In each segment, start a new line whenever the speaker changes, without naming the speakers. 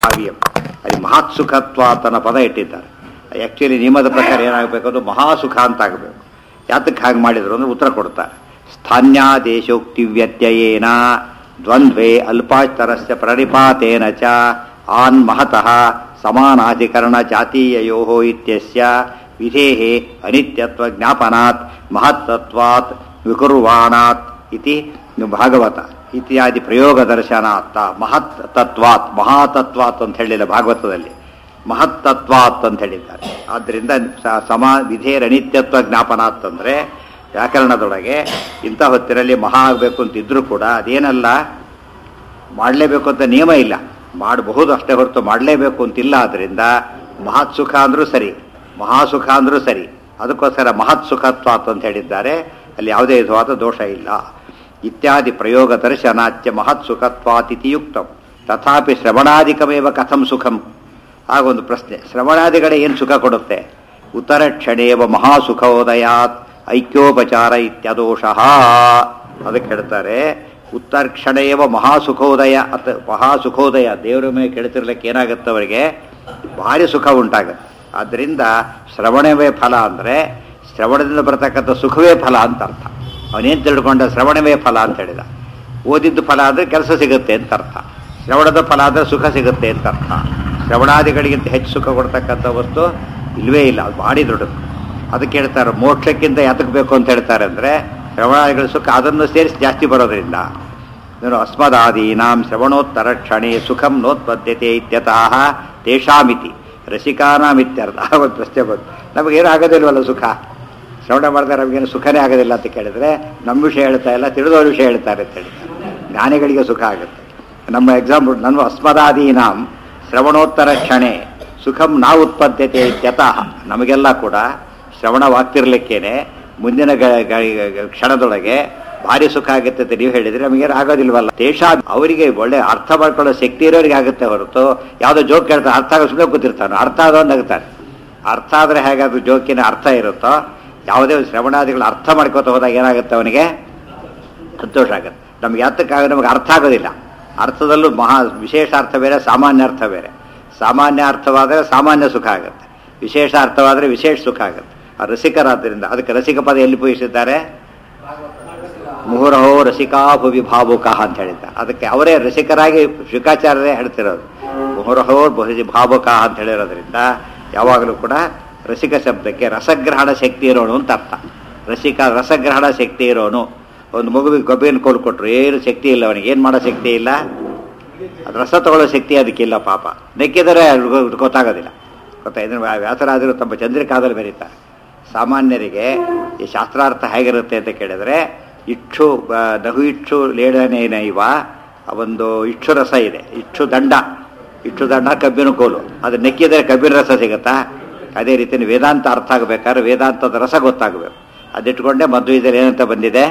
ಕಾವ್ಯಂ ಅಲ್ಲಿ ಮಹತ್ ಸುಖತ್ವ ತನ್ನ ಪದ ಇಟ್ಟಿದ್ದಾರೆ ಆ್ಯಕ್ಚುಲಿ ನಿಯಮದ ಪ್ರಕಾರ ಏನಾಗಬೇಕು ಅದು ಮಹಾಸುಖ ಅಂತ ಆಗಬೇಕು ಯಾತಕ್ಕೆ ಹಾಗೆ ಮಾಡಿದ್ರು ಅಂದ್ರೆ ಉತ್ತರ ಕೊಡ್ತಾರೆ ಸ್ಥಾನ್ಯಾದೇಶೋಕ್ತಿ ವ್ಯತ್ಯಯೇನ ದ್ವಂದ್ವೇ ಅಲ್ಪಾಸ್ತರಸ್ಯ ಪ್ರಣಿಪಾತೇನ ಚ ಆನ್ ಮಹತಃ ಸಮಾನಾಧಿಕರಣ ಜಾತೀಯಯೋ ಇತ್ಯಸ್ಯ ವಿಧೇಃ ಅನಿತ್ಯತ್ವ ಜ್ಞಾಪನಾತ್ ಮಹತ್ತತ್ವಾತ್ ವಿಕುರ್ವಾಣಾತ್ ಇತಿ ಭಾಗವತ ಇತ್ಯಾದಿ ಪ್ರಯೋಗ ದರ್ಶನಾತ್ ಮಹತ್ ತತ್ವಾತ್ ಮಹಾತತ್ವಾತ್ ಅಂತ ಹೇಳಿಲ್ಲ ಭಾಗವತದಲ್ಲಿ ಮಹತ್ತತ್ವಾತ್ ಅಂತ ಹೇಳಿದ್ದಾರೆ ಆದ್ದರಿಂದ ಸ- ಸಮ ವಿಧೇಯರ ಅನಿತ್ಯತ್ವ ಜ್ಞಾಪನಾತ್ ಅಂದರೆ ವ್ಯಾಕರಣದೊಳಗೆ ಇಂಥ ಹೊತ್ತಿರಲ್ಲಿ ಮಹಾ ಆಗಬೇಕು ಅಂತ ಇದ್ರೂ ಕೂಡ ಅದೇನಲ್ಲ ಮಾಡಲೇಬೇಕು ಅಂತ ನಿಯಮ ಇಲ್ಲ ಮಾಡಬಹುದು ಅಷ್ಟೇ ಹೊರತು ಮಾಡಲೇಬೇಕು ಅಂತಿಲ್ಲ ಆದ್ದರಿಂದ ಮಹತ್ ಸುಖ ಅಂದ್ರೂ ಸರಿ ಮಹಾಸುಖ ಅಂದ್ರೂ ಸರಿ ಅದಕ್ಕೋಸ್ಕರ ಮಹತ್ ಸುಖತ್ವಾತ್ ಅಂತ ಹೇಳಿದ್ದಾರೆ ಅಲ್ಲಿ ಯಾವುದೇ ವಿಧವಾದ ದೋಷ ಇಲ್ಲ ಇತ್ಯಾದಿ ಪ್ರಯೋಗ ದರ್ಶನಾಚ್ಯ ಮಹತ್ ಸುಖತ್ವಾತ್ ಇತಿ ಯುಕ್ತಂ ತಥಾಪಿ ಶ್ರವಣಾಧಿಕಮೇವ ಕಥಂ ಸುಖಂ ಆಗೊಂದು ಪ್ರಶ್ನೆ ಶ್ರವಣಾದಿಗಳೇ ಏನು ಸುಖ ಕೊಡುತ್ತೆ ಉತ್ತರ ಕ್ಷಣೇವ ಮಹಾಸುಖೋದಯಾತ್ ಐಕ್ಯೋಪಚಾರ ಇತ್ಯದೋಷಃ ಅದಕ್ಕೆ ಹೇಳ್ತಾರೆ ಉತ್ತರ ಕ್ಷಣೇವ ಮಹಾಸುಖೋದಯ ಅಥ ಮಹಾಸುಖೋದಯ ದೇವರ ಮೇಲೆ ಕೆಡ್ತಿರ್ಲಿಕ್ಕೆ ಏನಾಗುತ್ತೆ ಅವರಿಗೆ ಭಾರಿ ಸುಖ ಉಂಟಾಗುತ್ತೆ ಆದ್ದರಿಂದ ಶ್ರವಣವೇ ಫಲ ಅಂದರೆ ಶ್ರವಣದಿಂದ ಬರತಕ್ಕಂಥ ಸುಖವೇ ಫಲ ಅಂತ ಅರ್ಥ ಅವನೇನು ತಿಳ್ಕೊಂಡ ಶ್ರವಣವೇ ಫಲ ಅಂತ ಹೇಳಿದ ಓದಿದ್ದು ಫಲ ಅಂದರೆ ಕೆಲಸ ಸಿಗುತ್ತೆ ಅಂತ ಅರ್ಥ ಶ್ರವಣದ ಫಲ ಅಂದರೆ ಸುಖ ಸಿಗುತ್ತೆ ಅಂತ ಅರ್ಥ ಶ್ರವಣಾದಿಗಳಿಗಿಂತ ಹೆಚ್ಚು ಸುಖ ಕೊಡ್ತಕ್ಕಂಥ ವಸ್ತು ಇಲ್ವೇ ಇಲ್ಲ ಅದು ಭಾರಿ ದೊಡ್ಡದು ಅದಕ್ಕೆ ಹೇಳ್ತಾರೆ ಮೋಕ್ಷಕ್ಕಿಂತ ಯಾತಕ್ಕೆ ಬೇಕು ಅಂತ ಹೇಳ್ತಾರೆ ಅಂದರೆ ಶ್ರವಣಾದಿಗಳ ಸುಖ ಅದನ್ನು ಸೇರಿಸಿ ಜಾಸ್ತಿ ಬರೋದ್ರಿಂದ ಏನು ಅಸ್ಮದಾದೀನಾಂ ಶ್ರವಣೋತ್ತರ ಕ್ಷಣೆ ಸುಖಂ ನೋತ್ಪದ್ಯತೆ ಇತ್ಯತಃ ತೇಷಾಮಿತಿ ರಸಿಕಾನಾಮಿತ್ಯರ್ಥ ಒಂದು ಪ್ರಶ್ನೆ ಬಂತು ನಮಗೇನು ಆಗೋದಿಲ್ವಲ್ಲ ಸುಖ ಶ್ರವಣ ಮಾಡಿದ್ರೆ ನಮಗೇನು ಸುಖನೇ ಆಗೋದಿಲ್ಲ ಅಂತ ಕೇಳಿದ್ರೆ ನಮ್ಮ ವಿಷಯ ಹೇಳ್ತಾ ಇಲ್ಲ ತಿಳಿದವ್ರ ವಿಷಯ ಹೇಳ್ತಾರೆ ಅಂತ ಹೇಳ್ತಾರೆ ಜ್ಞಾನಿಗಳಿಗೆ ಸುಖ ಆಗುತ್ತೆ ನಮ್ಮ ಎಕ್ಸಾಂಪಲ್ ನನ್ನ ಅಸ್ಮದಾದೀನಾಂ ಶ್ರವಣೋತ್ತರ ಕ್ಷಣೆ ಸುಖಂ ನಾ ಉತ್ಪದ್ಯತೆ ಇತ್ಯತಃ ನಮಗೆಲ್ಲ ಕೂಡ ಶ್ರವಣವಾಗ್ತಿರ್ಲಿಕ್ಕೇನೆ ಮುಂದಿನ ಗ- ಗ- ಕ್ಷಣದೊಳಗೆ ಭಾರಿ ಸುಖ ಆಗುತ್ತೆ ಅಂತ ನೀವು ಹೇಳಿದ್ರೆ ನಮಗೇನು ಆಗೋದಿಲ್ವಲ್ಲ ದೇಶ ಅವರಿಗೆ ಒಳ್ಳೆ ಅರ್ಥ ಮಾಡ್ಕೊಳ್ಳೋ ಶಕ್ತಿ ಇರೋರಿಗೆ ಆಗುತ್ತೆ ಹೊರತು ಯಾವುದೋ ಜೋಕ್ ಕೇಳ್ತಾರೆ ಅರ್ಥ ಆಗೋ ಸುಮ್ಮನೆ ಕೂತಿರ್ತಾನೆ ಅರ್ಥ ಆದವನ್ ನಗ್ತಾನೆ ಅರ್ಥ ಆದರೆ ಹೇಗಾದ್ರೂ ಜೋಕಿನ ಅರ್ಥ ಇರುತ್ತೋ ಯಾವುದೇ ಒಂದು ಶ್ರವಣಾದಿಗಳು ಅರ್ಥ ಮಾಡ್ಕೋತ ಹೋದಾಗ ಏನಾಗುತ್ತೆ ಅವನಿಗೆ ಸಂತೋಷ ಆಗುತ್ತೆ ನಮ್ಗೆ ಯಾತಕ್ಕಾಗ ನಮಗೆ ಅರ್ಥ ಆಗೋದಿಲ್ಲ ಅರ್ಥದಲ್ಲೂ ಮಹಾ ವಿಶೇಷ ಅರ್ಥ ಬೇರೆ ಸಾಮಾನ್ಯ ಅರ್ಥ ಬೇರೆ ಸಾಮಾನ್ಯ ಅರ್ಥವಾದರೆ ಸಾಮಾನ್ಯ ಸುಖ ಆಗುತ್ತೆ ವಿಶೇಷ ಅರ್ಥವಾದರೆ ವಿಶೇಷ ಸುಖ ಆಗುತ್ತೆ ಆ ರಸಿಕರಾದ್ದರಿಂದ ಅದಕ್ಕೆ ರಸಿಕ ಪದ ಎಲ್ಲಿ ಉಪಯೋಗಿಸಿದ್ದಾರೆ ಮುಹುರಹೋ ರಸಿಕಾ ಭುವಿ ಭಾವುಕ ಅಂತ ಹೇಳಿದ್ದಾರೆ ಅದಕ್ಕೆ ಅವರೇ ರಸಿಕರಾಗಿ ಶುಕಾಚಾರ್ಯರೇ ಹೇಳ್ತಿರೋದು ಮುಹುರಹೋ ಬಹುಜಿ ಭಾವುಕ ಅಂತ ಹೇಳಿರೋದ್ರಿಂದ ಯಾವಾಗಲೂ ಕೂಡ ರಸಿಕ ಶಬ್ದಕ್ಕೆ ರಸಗ್ರಹಣ ಶಕ್ತಿ ಇರೋನು ಅಂತ ಅರ್ಥ ರಸಿಕ ರಸಗ್ರಹಣ ಶಕ್ತಿ ಇರೋನು ಒಂದು ಮಗುವಿಗೆ ಗೊಬ್ಬೆಯನ್ನು ಕೋಲು ಕೊಟ್ಟರು ಏನು ಶಕ್ತಿ ಇಲ್ಲ ಅವನಿಗೆ ಏನು ಮಾಡೋ ಶಕ್ತಿ ಇಲ್ಲ ಅದು ರಸ ತಗೊಳ್ಳೋ ಶಕ್ತಿ ಅದಕ್ಕಿಲ್ಲ ಪಾಪ ನೆಕ್ಕಿದರೆ ಅದು ಗೊತ್ತಾಗೋದಿಲ್ಲ ಗೊತ್ತಾ ಇದನ್ನು ವ್ಯಾಸರಾದರು ತಮ್ಮ ಚಂದ್ರಿಕಾದಲ್ಲಿ ಬರೀತಾರೆ ಸಾಮಾನ್ಯರಿಗೆ ಈ ಶಾಸ್ತ್ರಾರ್ಥ ಹೇಗಿರುತ್ತೆ ಅಂತ ಕೇಳಿದ್ರೆ ಇಕ್ಷು ಆ, ನಹು ಇಕ್ಷು ಲೇಡನೇನೈವ ಒಂದು ಇಕ್ಷು ರಸ ಇದೆ ಇಕ್ಷು ದಂಡ ಇಕ್ಷು ದಂಡ ಕಬ್ಬಿನ ಕೋಲು ಅದು ನೆಕ್ಕಿದರೆ ಕಬ್ಬಿನ ರಸ ಸಿಗುತ್ತಾ ಅದೇ ರೀತಿ ವೇದಾಂತ ಅರ್ಥ ಆಗಬೇಕಾದ್ರೆ ವೇದಾಂತದ ರಸ ಗೊತ್ತಾಗಬೇಕು ಅದಿಟ್ಕೊಂಡೆ ಮಧ್ವಿದಲ್ಲಿ ಏನಂತ ಬಂದಿದೆ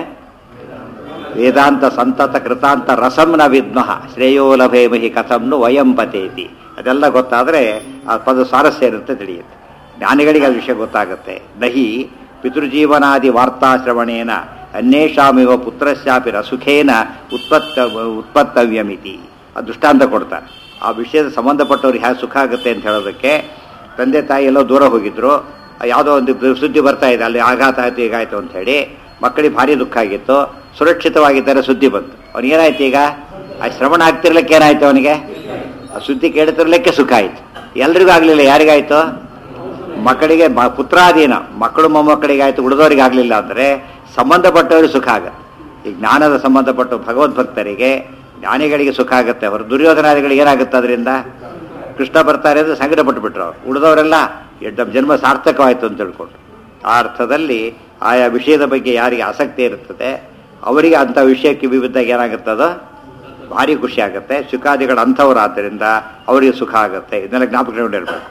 ವೇದಾಂತ ಸಂತತ ಕೃತಾಂತ ರಸಂ ನ ವಿದ್ಮಃ ಶ್ರೇಯೋ ಲಭೇಮಹಿ ಕಥಂನು ವಯಂ ಪತೇತಿ ಅದೆಲ್ಲ ಗೊತ್ತಾದರೆ ಆ ಪದ ಸ್ವಾರಸ್ಯ ಇರುತ್ತೆ ತಿಳಿಯುತ್ತೆ ಜ್ಞಾನಿಗಳಿಗೆ ಆ ವಿಷಯ ಗೊತ್ತಾಗುತ್ತೆ ನಹಿ ಪಿತೃಜೀವನಾದಿ ವಾರ್ತಾಶ್ರವಣೇನ ಅನ್ಯೇಷಾಮಿವ ಪುತ್ರಸ್ಯಾಪಿ ರಸುಖೇನ ಉತ್ಪತ್ತ ಉತ್ಪತ್ತವ್ಯಮಿತಿ ಆ ದೃಷ್ಟಾಂತ ಕೊಡ್ತಾರೆ ಆ ವಿಷಯದ ಸಂಬಂಧಪಟ್ಟವ್ರಿಗೆ ಹೇಗೆ ಸುಖ ಆಗುತ್ತೆ ಅಂತ ಹೇಳೋದಕ್ಕೆ ತಂದೆ ತಾಯಿ ಎಲ್ಲೋ ದೂರ ಹೋಗಿದ್ರು ಯಾವುದೋ ಒಂದು ಸುದ್ದಿ ಬರ್ತಾ ಇದೆ ಅಲ್ಲಿ ಆಘಾತ ಆಯ್ತು ಹೀಗಾಯ್ತು ಅಂತ ಹೇಳಿ ಮಕ್ಕಳಿಗೆ ಭಾರಿ ದುಃಖ ಆಗಿತ್ತು ಸುರಕ್ಷಿತವಾಗಿದ್ದಾರೆ ಸುದ್ದಿ ಬಂತು ಅವನಿಗೇನಾಯ್ತು ಈಗ ಆ ಶ್ರವಣ ಆಗ್ತಿರ್ಲಿಕ್ಕೆ ಏನಾಯ್ತು ಅವನಿಗೆ ಆ ಸುದ್ದಿ ಕೇಳ್ತಿರ್ಲಿಕ್ಕೆ ಸುಖ ಆಯ್ತು ಎಲ್ರಿಗೂ ಆಗಲಿಲ್ಲ ಯಾರಿಗಾಯ್ತು ಮಕ್ಕಳಿಗೆ ಮ- ಪುತ್ರಾಧೀನ ಮಕ್ಕಳು ಮೊಮ್ಮಕ್ಕಳಿಗೆ ಆಯ್ತು ಉಳಿದವರಿಗೆ ಆಗಲಿಲ್ಲ ಅಂದರೆ ಸಂಬಂಧಪಟ್ಟವರಿಗೆ ಸುಖ ಆಗುತ್ತೆ ಈ ಜ್ಞಾನದ ಸಂಬಂಧಪಟ್ಟ ಭಗವದ್ಭಕ್ತರಿಗೆ ಜ್ಞಾನಿಗಳಿಗೆ ಸುಖ ಆಗುತ್ತೆ ಅವರು ದುರ್ಯೋಧನಾದಿಗಳಿಗೆ ಏನಾಗುತ್ತೆ ಅದರಿಂದ ಕೃಷ್ಣ ಬರ್ತಾರೆ ಅಂದರೆ ಸಂಕಟ ಪಟ್ಟುಬಿಟ್ರು ಅವ್ರು ಉಳಿದವರೆಲ್ಲ ನಮ್ಮ ಜನ್ಮ ಸಾರ್ಥಕವಾಯಿತು ಅಂತ ತಿಳ್ಕೊಂಡು ಆ ಅರ್ಥದಲ್ಲಿ ಆಯಾ ವಿಷಯದ ಬಗ್ಗೆ ಯಾರಿಗೆ ಆಸಕ್ತಿ ಇರುತ್ತದೆ ಅವರಿಗೆ ಅಂಥ ವಿಷಯಕ್ಕೆ ವಿವಿದ್ದಾಗ ಏನಾಗುತ್ತದೋ ಭಾರಿ ಖುಷಿ ಆಗುತ್ತೆ ಸುಖಾದಿಗಳು ಅಂಥವ್ರು ಆದ್ದರಿಂದ ಅವರಿಗೆ ಸುಖ ಆಗುತ್ತೆ ಇದನ್ನೆಲ್ಲ ಜ್ಞಾಪಕಗೊಂಡಿರ್ಬೇಕು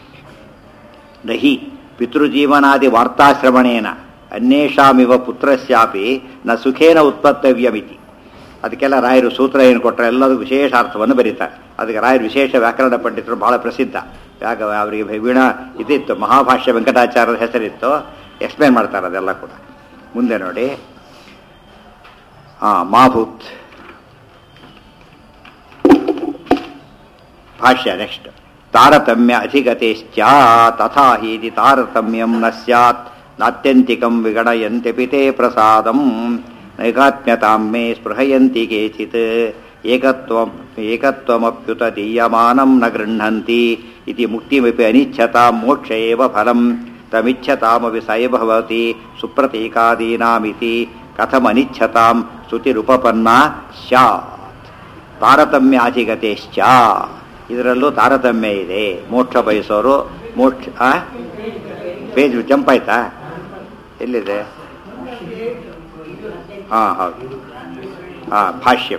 ನಹಿ ಪಿತೃಜೀವನಾದಿ ವಾರ್ತಾಶ್ರವಣೇನ ಅನ್ಯೇಷಾಮಿವ ಪುತ್ರಸ್ಯಾಪಿ ನ ಸುಖೇನ ಉತ್ಪತ್ತವ್ಯಮಿತಿ ಅದಕ್ಕೆಲ್ಲ ರಾಯರು ಸೂತ್ರ ಏನು ಕೊಟ್ಟರೆ ಎಲ್ಲದೂ ವಿಶೇಷ ಅರ್ಥವನ್ನು ಬರೀತಾರೆ ಅದಕ್ಕೆ ರಾಯರು ವಿಶೇಷ ವ್ಯಾಕರಣ ಪಂಡಿತರು ಬಹಳ ಪ್ರಸಿದ್ಧ ಯಾಕ ಅವರಿಗೆ ವೀಣಾ ಇದಿತ್ತು ಮಹಾಭಾಷ್ಯ ವೆಂಕಟಾಚಾರ್ಯರ ಹೆಸರಿತ್ತು ಎಕ್ಸ್ಪ್ಲೇನ್ ಮಾಡ್ತಾರೆ ಅದೆಲ್ಲ ಕೂಡ ಮುಂದೆ ನೋಡಿ ಹಾಂ ಮಾಭೂತ್ ಭಾಷ್ಯ ನೆಕ್ಸ್ಟ್ ತಾರತಮ್ಯ ಅಧಿಗತೇಶ್ಚ ತಥಾ ಹೀತಿ ತಾರತಮ್ಯಂ ನ ಸ್ಯಾತ್ ನಾತ್ಯಂತಿಕಂ ವಿಗಣಯಂತ್ಯಪಿ ತೇ ಪ್ರಸಾದಂ ನೈಕಾತ್ಮ್ಯತಾಂ ಮೇ ಸ್ಪೃಹಯಂತಿ ಕೇಚಿತ್ ಏಕತ್ವಂ ಏಕತ್ವಮಪ್ಯುತ ದೀಯಮಾನಂ ನ ಗೃಹಂತಿ ಇತಿ ಮುಕ್ತಿಮಪಿ ಅನಿಚ್ಛತಾಂ ಮೋಕ್ಷ ಏವ ಫಲಂ ತಮಿಚ್ಛತಾಮಪಿ ಸಯ ಭವತಿ ಸುಪ್ರತೀಕಾದೀನಾಮಿತಿ ಕಥಮನಿಚ್ಛತಾಂ ಶ್ರುತಿರುಪಪನ್ನ ಸ್ಯಾತ್ ತಾರತಮ್ಯಾಧಿಗತೇಶ್ಚ ಇದರಲ್ಲೂ ತಾರತಮ್ಯ ಇದೆ ಮೋಕ್ಷ ಬಯಸೋರು ಮೋಕ್ಷ ಆ? ಪೇಜ್ ಜಂಪ್ ಆಯ್ತಾ ಎಲ್ಲಿದೆ ಹಾ ಹೌದು ಹಾ ಭಾಷ್ಯಂ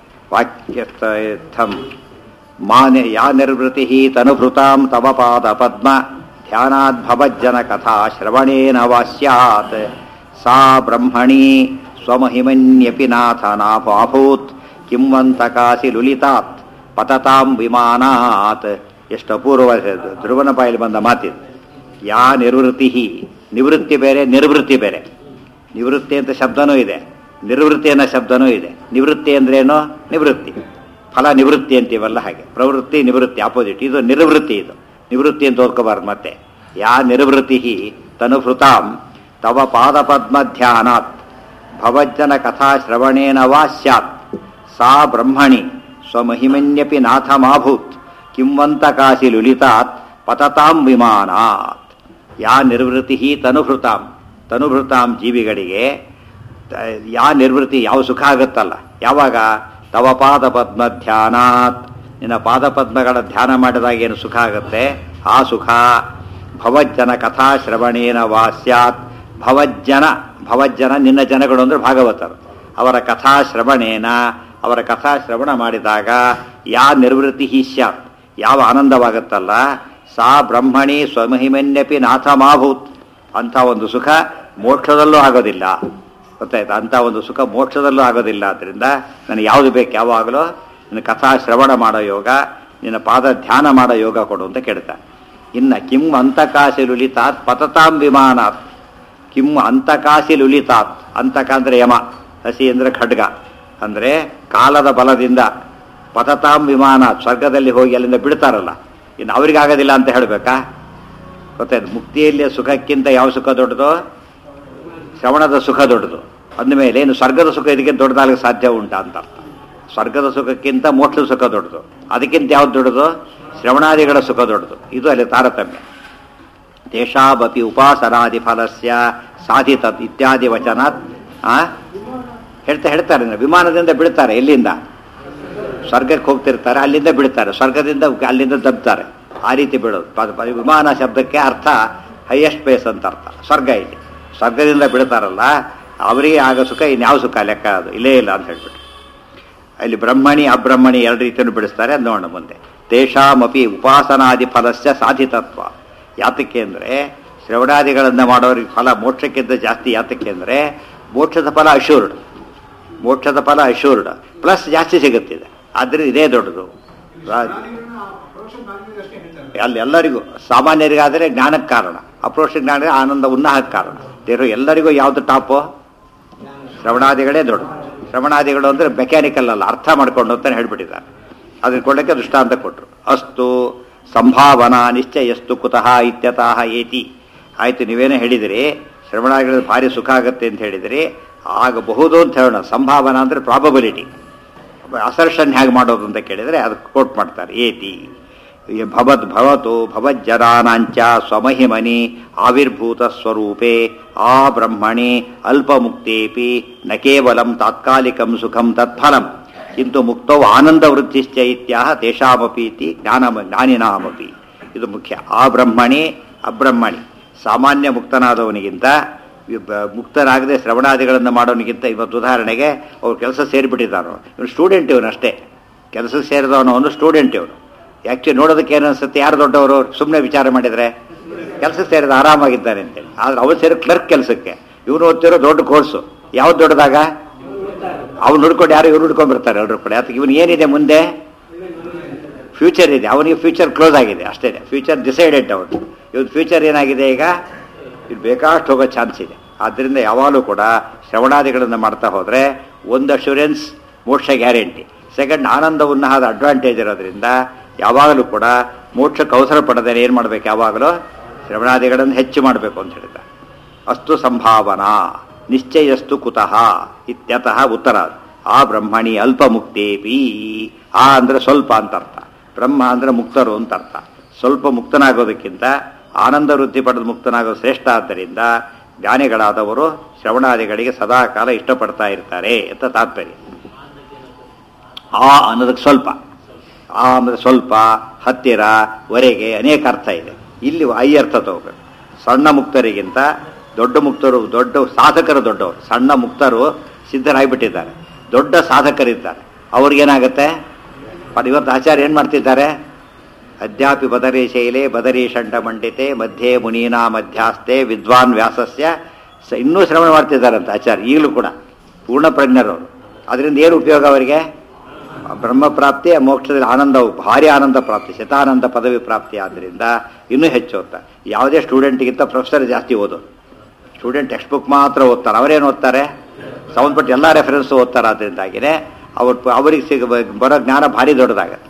ವಾಕ್ಯರ್ಥಂ ಮಾನ್ಯ ಯಾ ನಿರ್ವೃತಿ ತನುಭೃತಾಂ ತವ ಪಾದ ಪದ್ಮ ಧ್ಯಾನಾದ್ಭವಜ್ಜನ ಕಥಾ ಶ್ರವಣೇನ ವಾ ಸ್ಯಾತ್ ಸಾ ಬ್ರಹ್ಮಣಿ ಸ್ವಮಹಿಮನ್ಯಪಿ ನಾಥ ನಾಭೂತ್ ಕಿಂವಂತಕಾಸಿ ಲುಲಿತಾತ್ ಪತತಾಂ ವಿಮಾನಾತ್ ಎಷ್ಟು ಅಪೂರ್ವ ಧ್ರುವನ ಬಾಯಲ್ಲಿ ಬಂದ ಮಾತಿದು ಯಾ ನಿರ್ವೃತಿ ನಿವೃತ್ತಿ ಬೇರೆ ನಿರ್ವೃತ್ತಿ ಬೇರೆ ನಿವೃತ್ತಿ ಅಂತ ಶಬ್ದನೂ ಇದೆ ನಿರ್ವೃತ್ತಿ ಅನ್ನೋ ಶಬ್ದನೂ ಇದೆ ನಿವೃತ್ತಿ ಅಂದ್ರೇನು ನಿವೃತ್ತಿ ಫಲ ನಿವೃತ್ತಿ ಅಂತೀವಲ್ಲ ಹಾಗೆ ಪ್ರವೃತ್ತಿ ನಿವೃತ್ತಿ ಆಪೋಸಿಟ್ ಇದು ನಿರ್ವೃತ್ತಿ ಇದು ನಿವೃತ್ತಿ ಅಂತ ಓದ್ಕೋಬಾರ್ದು ಮತ್ತೆ ಯಾ ನಿರ್ವೃತಿ ತನುಭೃತಾಂ ತವ ಪಾದಪದ್ಮ ಧ್ಯಾನಾತ್ ಭವಜ್ಜನ ಕಥಾ ಶ್ರವಣೇನ ವಾ ಸ್ಯಾತ್ ಸಾ ಬ್ರಹ್ಮಣಿ ಸ್ವಮಹಿಮನ್ಯಪಿ ನಾಥಮಾಭೂತ್ ಕಿಂವಂತಕಾಸಿ ಲುಲಿತಾತ್ ಪತತಾಂ ವಿಮಾನಾತ್ ಯಾ ನಿರ್ವೃತಿ ತನುಭೃತಾಂ ತನುಭೃತಾಂ ಜೀವಿಗಳಿಗೆ ತ- ಯಾ ನಿರ್ವೃತ್ತಿ ಯಾವ ಸುಖ ಆಗುತ್ತಲ್ಲ ಯಾವಾಗ ತವ ಪಾದ ಪದ್ಮ ಧ್ಯಾನಾತ್ ನಿನ್ನ ಪಾದಪದ್ಮಗಳ ಧ್ಯಾನ ಮಾಡಿದಾಗ ಏನು ಸುಖ ಆಗುತ್ತೆ ಆ ಸುಖ ಭವಜ್ಜನ ಕಥಾ ಶ್ರವಣೇನ ವಾ ಸ್ಯಾತ್ ಭವಜ್ಜನ ಭವಜ್ಜನ ನಿನ್ನ ಜನಗಳು ಅಂದ್ರೆ ಭಾಗವತರು ಅವರ ಕಥಾ ಶ್ರವಣೇನ ಅವರ ಕಥಾ ಶ್ರವಣ ಮಾಡಿದಾಗ ಯಾ ನಿರ್ವೃತ್ತಿ ಹಿ ಸ್ಯಾತ್ ಯಾವ ಆನಂದವಾಗುತ್ತಲ್ಲ ಸಾ ಬ್ರಹ್ಮಣಿ ಸ್ವಮಹಿಮನ್ಯಪಿ ನಾಥಮಾಭೂತ್ ಅಂಥ ಒಂದು ಸುಖ ಮೋಕ್ಷದಲ್ಲೂ ಆಗೋದಿಲ್ಲ ಗೊತ್ತಾಯ್ತಾ ಅಂಥ ಒಂದು ಸುಖ ಮೋಕ್ಷದಲ್ಲೂ ಆಗೋದಿಲ್ಲ ಆದ್ದರಿಂದ ನನಗೆ ಯಾವುದು ಬೇಕು ಯಾವಾಗಲೂ ನಿನ್ನ ಕಥಾ ಶ್ರವಣ ಮಾಡೋ ಯೋಗ ನಿನ್ನ ಪಾದ ಧ್ಯಾನ ಮಾಡೋ ಯೋಗ ಕೊಡು ಅಂತ ಕೇಳ್ತಾ ಇನ್ನು ಕಿಂ ಅಂತಕಾಸಿ ಲುಲಿತಾತ್ ಪತತಾಂ ವಿಮಾನಾತ್ ಕಿಂ ಅಂತಕಾಸಿ ಲುಲಿತಾತ್ ಅಂತಕ ಅಂದ್ರೆ ಯಮ ಹಸಿ ಅಂದ್ರೆ ಖಡ್ಗ ಅಂದ್ರೆ ಕಾಲದ ಬಲದಿಂದ ಪತತಾಂ ವಿಮಾನ ಸ್ವರ್ಗದಲ್ಲಿ ಹೋಗಿ ಅಲ್ಲಿಂದ ಬಿಡ್ತಾರಲ್ಲ ಇನ್ನು ಅವರಿಗಾಗೋದಿಲ್ಲ ಅಂತ ಹೇಳಬೇಕಾ ಗೊತ್ತಾಯ್ತು ಮುಕ್ತಿಯಲ್ಲಿ ಸುಖಕ್ಕಿಂತ ಯಾವ ಸುಖ ದೊಡ್ಡದು ಶ್ರವಣದ ಸುಖ ದೊಡ್ಡದು ಅಂದಮೇಲೆ ಇನ್ನು ಸ್ವರ್ಗದ ಸುಖ ಇದಕ್ಕೆ ದೊಡ್ಡದಾಗಲಿಕ್ಕೆ ಸಾಧ್ಯ ಉಂಟಾ ಅಂತ ಅರ್ಥ ಸ್ವರ್ಗದ ಸುಖಕ್ಕಿಂತ ಮೋಕ್ಷದ ಸುಖ ದೊಡ್ಡದು ಅದಕ್ಕಿಂತ ಯಾವ್ದು ದೊಡ್ಡದು ಶ್ರವಣಾದಿಗಳ ಸುಖ ದೊಡ್ಡದು ಇದು ಅಲ್ಲಿ ತಾರತಮ್ಯ ತೇಷಾಬಪಿ ಉಪಾಸನಾದಿ ಫಲಸ್ಯ ಸಾಧಿತ ಇತ್ಯಾದಿ ವಚನಾತ್ ಆ ಹೇಳ್ತಾ ಹೇಳ್ತಾರೆ ವಿಮಾನದಿಂದ ಬಿಡ್ತಾರೆ ಎಲ್ಲಿಂದ ಸ್ವರ್ಗಕ್ಕೆ ಹೋಗ್ತಿರ್ತಾರೆ ಅಲ್ಲಿಂದ ಬಿಡ್ತಾರೆ ಸ್ವರ್ಗದಿಂದ ಅಲ್ಲಿಂದ ದಬ್ತಾರೆ ಆ ರೀತಿ ಬಿಡೋದು ಪ- ಪ- ವಿಮಾನ ಶಬ್ದಕ್ಕೆ ಅರ್ಥ ಹೈಯೆಸ್ಟ್ ಪ್ಲೇಸ್ ಅಂತ ಅರ್ಥ ಸ್ವರ್ಗ ಇದೆ ಸ್ವರ್ಗದಿಂದ ಬಿಡ್ತಾರಲ್ಲ ಅವರಿಗೆ ಆಗ ಸುಖ ಇನ್ಯಾವ ಸುಖ ಲೆಕ್ಕ ಅದು ಇಲ್ಲೇ ಇಲ್ಲ ಅಂತ ಹೇಳ್ಬಿಟ್ಟು ಅಲ್ಲಿ ಬ್ರಹ್ಮಣಿ ಅಬ್ರಹ್ಮಣಿ ಎರಡು ರೀತಿಯನ್ನು ಬಿಡಿಸ್ತಾರೆ ಅದು ನೋಡೋಣ ಮುಂದೆ ತೇಷಾಮಪಿ ಉಪಾಸನಾದಿ ಫಲಸ್ಯ ಸಾಧಿತತ್ವ ಯಾತಕ್ಕೆ ಅಂದರೆ ಶ್ರವಣಾದಿಗಳನ್ನು ಮಾಡೋರಿಗೆ ಫಲ ಮೋಕ್ಷಕ್ಕಿಂತ ಜಾಸ್ತಿ ಯಾತಕ್ಕೆ ಅಂದರೆ ಮೋಕ್ಷದ ಫಲ ಅಶೂರ್ಡ್ ಮೋಕ್ಷದ ಫಲ ಅಶೂರ್ಡ್ ಪ್ಲಸ್ ಜಾಸ್ತಿ ಸಿಗುತ್ತಿದೆ ಆದ್ದರಿಂದ ಇದೇ ದೊಡ್ಡದು ರಾ- ಅಲ್ಲಿ ಎಲ್ಲರಿಗೂ ಸಾಮಾನ್ಯರಿಗಾದರೆ ಜ್ಞಾನಕ್ಕೆ ಕಾರಣ ಅಪ್ರೋಷ ಜ್ಞಾನ ಆನಂದ ಉನ್ನಾಹಕ್ಕೆ ಕಾರಣ ದೇವರು ಎಲ್ಲರಿಗೂ ಯಾವುದು ಟಾಪು ಶ್ರವಣಾದಿಗಳೇ ದೊಡ್ಡ ಶ್ರವಣಾದಿಗಳು ಅಂದರೆ ಮೆಕ್ಯಾನಿಕಲ್ ಅಲ್ಲ ಅರ್ಥ ಮಾಡ್ಕೊಂಡು ಅಂತ ಹೇಳ್ಬಿಟ್ಟಿದ್ದಾರೆ ಅದನ್ನ ಕೊಡಕ್ಕೆ ದೃಷ್ಟಾಂತ ಕೊಟ್ಟರು ಅಸ್ತು ಸಂಭಾವನಾ ನಿಶ್ಚಯಸ್ತು ಕುತಃ ಇತ್ಯತಃ ಏತಿ ಆಯ್ತು ನೀವೇನೋ ಹೇಳಿದಿರಿ ಶ್ರವಣಾದಿಗಳ ಭಾರಿ ಸುಖ ಆಗುತ್ತೆ ಅಂತ ಹೇಳಿದಿರಿ ಆಗಬಹುದು ಅಂತ ಹೇಳೋಣ ಸಂಭಾವನಾ ಅಂದರೆ ಪ್ರಾಬಬಿಲಿಟಿ ಅಸರ್ಷನ್ ಹೇಗೆ ಮಾಡೋದು ಅಂತ ಕೇಳಿದರೆ ಅದಕ್ಕೆ ಕೋಟ್ ಮಾಡ್ತಾರೆ ಏತಿ ಭವದ್ ಭವತು ಭವಜ್ಜರಾನಾಂಚ ಸ್ವಮಹಿಮನಿ ಆವಿರ್ಭೂತ ಸ್ವರೂಪೇ ಆ ಬ್ರಹ್ಮಣಿ ಅಲ್ಪಮುಕ್ತೇಪಿ ನ ಕೇವಲಂ ತಾತ್ಕಾಲಿಕಂ ಸುಖಂ ತತ್ಫಲಂ ಕಿಂತು ಮುಕ್ತೌ ಆನಂದ ವೃದ್ಧಿಶ್ಚ ಇತ್ಯಾಹ ತೇಷಾಮಪಿ ಇತಿ ಜ್ಞಾನ ಜ್ಞಾನಿನಾಮಪಿ ಇದು ಮುಖ್ಯ ಆ ಬ್ರಹ್ಮಣಿ ಅಬ್ರಹ್ಮಣಿ ಸಾಮಾನ್ಯ ಮುಕ್ತನಾದವನಿಗಿಂತ ಇಬ್ಬ- ಮುಕ್ತರಾಗದೆ ಶ್ರವಣಾದಿಗಳನ್ನು ಮಾಡೋನಿಗಿಂತ ಇವತ್ತು ಉದಾಹರಣೆಗೆ ಅವ್ರು ಕೆಲಸ ಸೇರಿಬಿಟ್ಟಿದ್ದಾನು ಇವನು ಸ್ಟೂಡೆಂಟ್ ಇವನು ಅಷ್ಟೇ ಕೆಲಸಕ್ಕೆ ಸೇರಿದವನು ಅವನು ಸ್ಟೂಡೆಂಟ್ ಇವನು ಆ್ಯಕ್ಚುಲಿ ನೋಡೋದಕ್ಕೆ ಏನು ಅನ್ಸುತ್ತೆ ಯಾರು ದೊಡ್ಡವರು ಸುಮ್ಮನೆ ವಿಚಾರ ಮಾಡಿದರೆ ಕೆಲಸಕ್ಕೆ ಸೇರಿದ ಆರಾಮಾಗಿದ್ದಾನೆ ಅಂತೇಳಿ ಆದ್ರೆ ಅವ್ರು ಸೇರಿ ಕ್ಲರ್ಕ್ ಕೆಲಸಕ್ಕೆ ಇವನು ಓದ್ತಿರೋ ದೊಡ್ಡ ಕೋರ್ಸು ಯಾವ್ದು ದೊಡ್ಡದಾಗ ಅವ್ನು ಹುಡ್ಕೊಂಡು ಯಾರು ಇವ್ರು ಹುಡ್ಕೊಂಡ್ಬಿಡ್ತಾರೆ ಎಲ್ಲರೂ ಕೂಡ ಅದಕ್ಕೆ ಇವನು ಏನಿದೆ ಮುಂದೆ ಫ್ಯೂಚರ್ ಇದೆ ಅವನಿಗೆ ಫ್ಯೂಚರ್ ಕ್ಲೋಸ್ ಆಗಿದೆ ಅಷ್ಟೇ ಫ್ಯೂಚರ್ ಡಿಸೈಡೆಡ್ ಅವನು ಇವತ್ತು ಫ್ಯೂಚರ್ ಏನಾಗಿದೆ ಈಗ ಇದು ಬೇಕಾಷ್ಟು ಹೋಗೋ ಚಾನ್ಸ್ ಇದೆ ಆದ್ದರಿಂದ ಯಾವಾಗಲೂ ಕೂಡ ಶ್ರವಣಾದಿಗಳನ್ನು ಮಾಡ್ತಾ ಹೋದರೆ ಒಂದು ಅಶೂರೆನ್ಸ್ ಮೋಕ್ಷ ಗ್ಯಾರಂಟಿ ಸೆಕೆಂಡ್ ಆನಂದ ಉನ್ನಾಹದ ಅಡ್ವಾಂಟೇಜ್ ಇರೋದ್ರಿಂದ ಯಾವಾಗಲೂ ಕೂಡ ಮೋಕ್ಷಕ್ಕೆ ಅವಸರ ಪಡದೇನೆ ಏನು ಮಾಡಬೇಕು ಯಾವಾಗಲೂ ಶ್ರವಣಾದಿಗಳನ್ನು ಹೆಚ್ಚು ಮಾಡಬೇಕು ಅಂತ ಹೇಳಿದ್ದಾರೆ ಅಸ್ತು ಸಂಭಾವನಾ ನಿಶ್ಚಯಸ್ತು ಕುತಃ ಇತ್ಯತಃ ಉತ್ತರ ಆ ಬ್ರಹ್ಮಣಿ ಅಲ್ಪ ಮುಕ್ತೇಪಿ ಆ ಅಂದ್ರೆ ಸ್ವಲ್ಪ ಅಂತ ಅರ್ಥ ಬ್ರಹ್ಮ ಅಂದ್ರೆ ಮುಕ್ತರು ಅಂತ ಅರ್ಥ ಸ್ವಲ್ಪ ಮುಕ್ತನಾಗೋದಕ್ಕಿಂತ ಆನಂದ ವೃದ್ಧಿ ಪಡೆದು ಮುಕ್ತನಾಗೋದು ಶ್ರೇಷ್ಠ ಆದ್ದರಿಂದ ಜ್ಞಾನಿಗಳಾದವರು ಶ್ರವಣಾದಿಗಳಿಗೆ ಸದಾ ಕಾಲ ಇಷ್ಟಪಡ್ತಾ ಇರ್ತಾರೆ ಅಂತ ತಾತ್ಪರ್ಯ ಆ ಅನ್ನೋದಕ್ಕೆ ಸ್ವಲ್ಪ ಆ ಅಂದ್ರೆ ಸ್ವಲ್ಪ ಹತ್ತಿರ ವರೆಗೆ ಅನೇಕ ಅರ್ಥ ಇದೆ ಇಲ್ಲಿ ಐ ಅರ್ಥ ತಗೋಬೇಕು ಸಣ್ಣ ಮುಕ್ತರಿಗಿಂತ ದೊಡ್ಡ ಮುಕ್ತರು ದೊಡ್ಡ ಸಾಧಕರು ದೊಡ್ಡವರು ಸಣ್ಣ ಮುಕ್ತರು ಸಿದ್ಧರಾಗ್ಬಿಟ್ಟಿದ್ದಾರೆ ದೊಡ್ಡ ಸಾಧಕರಿದ್ದಾರೆ ಅವ್ರಿಗೇನಾಗುತ್ತೆ ಅದು ಇವತ್ತು ಆಚಾರ್ಯ ಏನು ಮಾಡ್ತಿದ್ದಾರೆ ಅದ್ಯಾಪಿ ಬದರಿ ಶೈಲೆ ಬದರಿ ಷಂಡ ಮಂಡಿತೆ ಮಧ್ಯೆ ಮುನೀನಾ ಮಧ್ಯಾಸ್ತೆ ವಿದ್ವಾನ್ ವ್ಯಾಸಸ್ಯ ಸ ಇನ್ನೂ ಶ್ರವಣ ಮಾಡ್ತಿದ್ದಾರಂತೆ ಆಚಾರ್ಯ ಈಗಲೂ ಕೂಡ ಪೂರ್ಣ ಪ್ರಜ್ಞರವರು ಅದರಿಂದ ಏನು ಉಪಯೋಗ ಅವರಿಗೆ ಬ್ರಹ್ಮ ಪ್ರಾಪ್ತಿ ಮೋಕ್ಷದಲ್ಲಿ ಆನಂದ ಭಾರಿ ಆನಂದ ಪ್ರಾಪ್ತಿ ಶತಾನಂದ ಪದವಿ ಪ್ರಾಪ್ತಿ ಆದ್ದರಿಂದ ಇನ್ನೂ ಹೆಚ್ಚು ಓದ್ತಾರೆ ಯಾವುದೇ ಸ್ಟೂಡೆಂಟ್ಗಿಂತ ಪ್ರೊಫೆಸರ್ ಜಾಸ್ತಿ ಓದೋದು ಸ್ಟೂಡೆಂಟ್ ಟೆಕ್ಸ್ಟ್ ಬುಕ್ ಮಾತ್ರ ಓದ್ತಾರೆ ಅವರೇನು ಓದ್ತಾರೆ ಸಂಬಂಧಪಟ್ಟ ಎಲ್ಲ ರೆಫರೆನ್ಸ್ ಓದ್ತಾರೆ ಅದರಿಂದಾಗಿನೇ ಅವ್ರ ಅವರಿಗೆ ಸಿಗ ಬರೋ ಜ್ಞಾನ ಭಾರಿ ದೊಡ್ಡದಾಗತ್ತೆ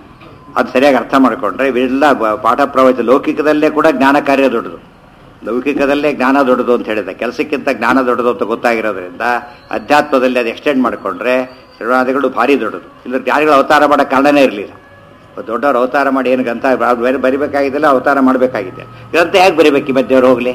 ಅದು ಸರಿಯಾಗಿ ಅರ್ಥ ಮಾಡಿಕೊಂಡ್ರೆ ಇವೆಲ್ಲ ಬ- ಪಾಠ ಪ್ರವಚನ ಲೌಕಿಕದಲ್ಲೇ ಕೂಡ ಜ್ಞಾನ ಕಾರ್ಯ ದೊಡ್ಡದು ಲೌಕಿಕದಲ್ಲೇ ಜ್ಞಾನ ದೊಡ್ಡದು ಅಂತ ಹೇಳಿದೆ ಕೆಲಸಕ್ಕಿಂತ ಜ್ಞಾನ ದೊಡ್ಡದು ಅಂತ ಗೊತ್ತಾಗಿರೋದ್ರಿಂದ ಅಧ್ಯಾತ್ಮದಲ್ಲಿ ಅದು ಎಕ್ಸ್ಟೆಂಡ್ ಮಾಡಿಕೊಂಡ್ರೆ ಶ್ರವಣಾದಿಗಳು ಭಾರಿ ದೊಡ್ಡದು ಇಲ್ಲ ಜ್ಞಾನಿಗಳು ಅವತಾರ ಮಾಡೋ ಕಾರಣನೇ ಇರಲಿಲ್ಲ ದೊಡ್ಡವರು ಅವತಾರ ಮಾಡಿ ಏನು ಗ್ರಂಥ ಬರಿ ಬರಿಬೇಕಾಗಿದ್ದಿಲ್ಲ ಅವತಾರ ಮಾಡಬೇಕಾಗಿದೆ ಗ್ರಂಥ ಯಾಕೆ ಬರಿಬೇಕು ಈ ಮಧ್ಯವರು ಹೋಗಲಿ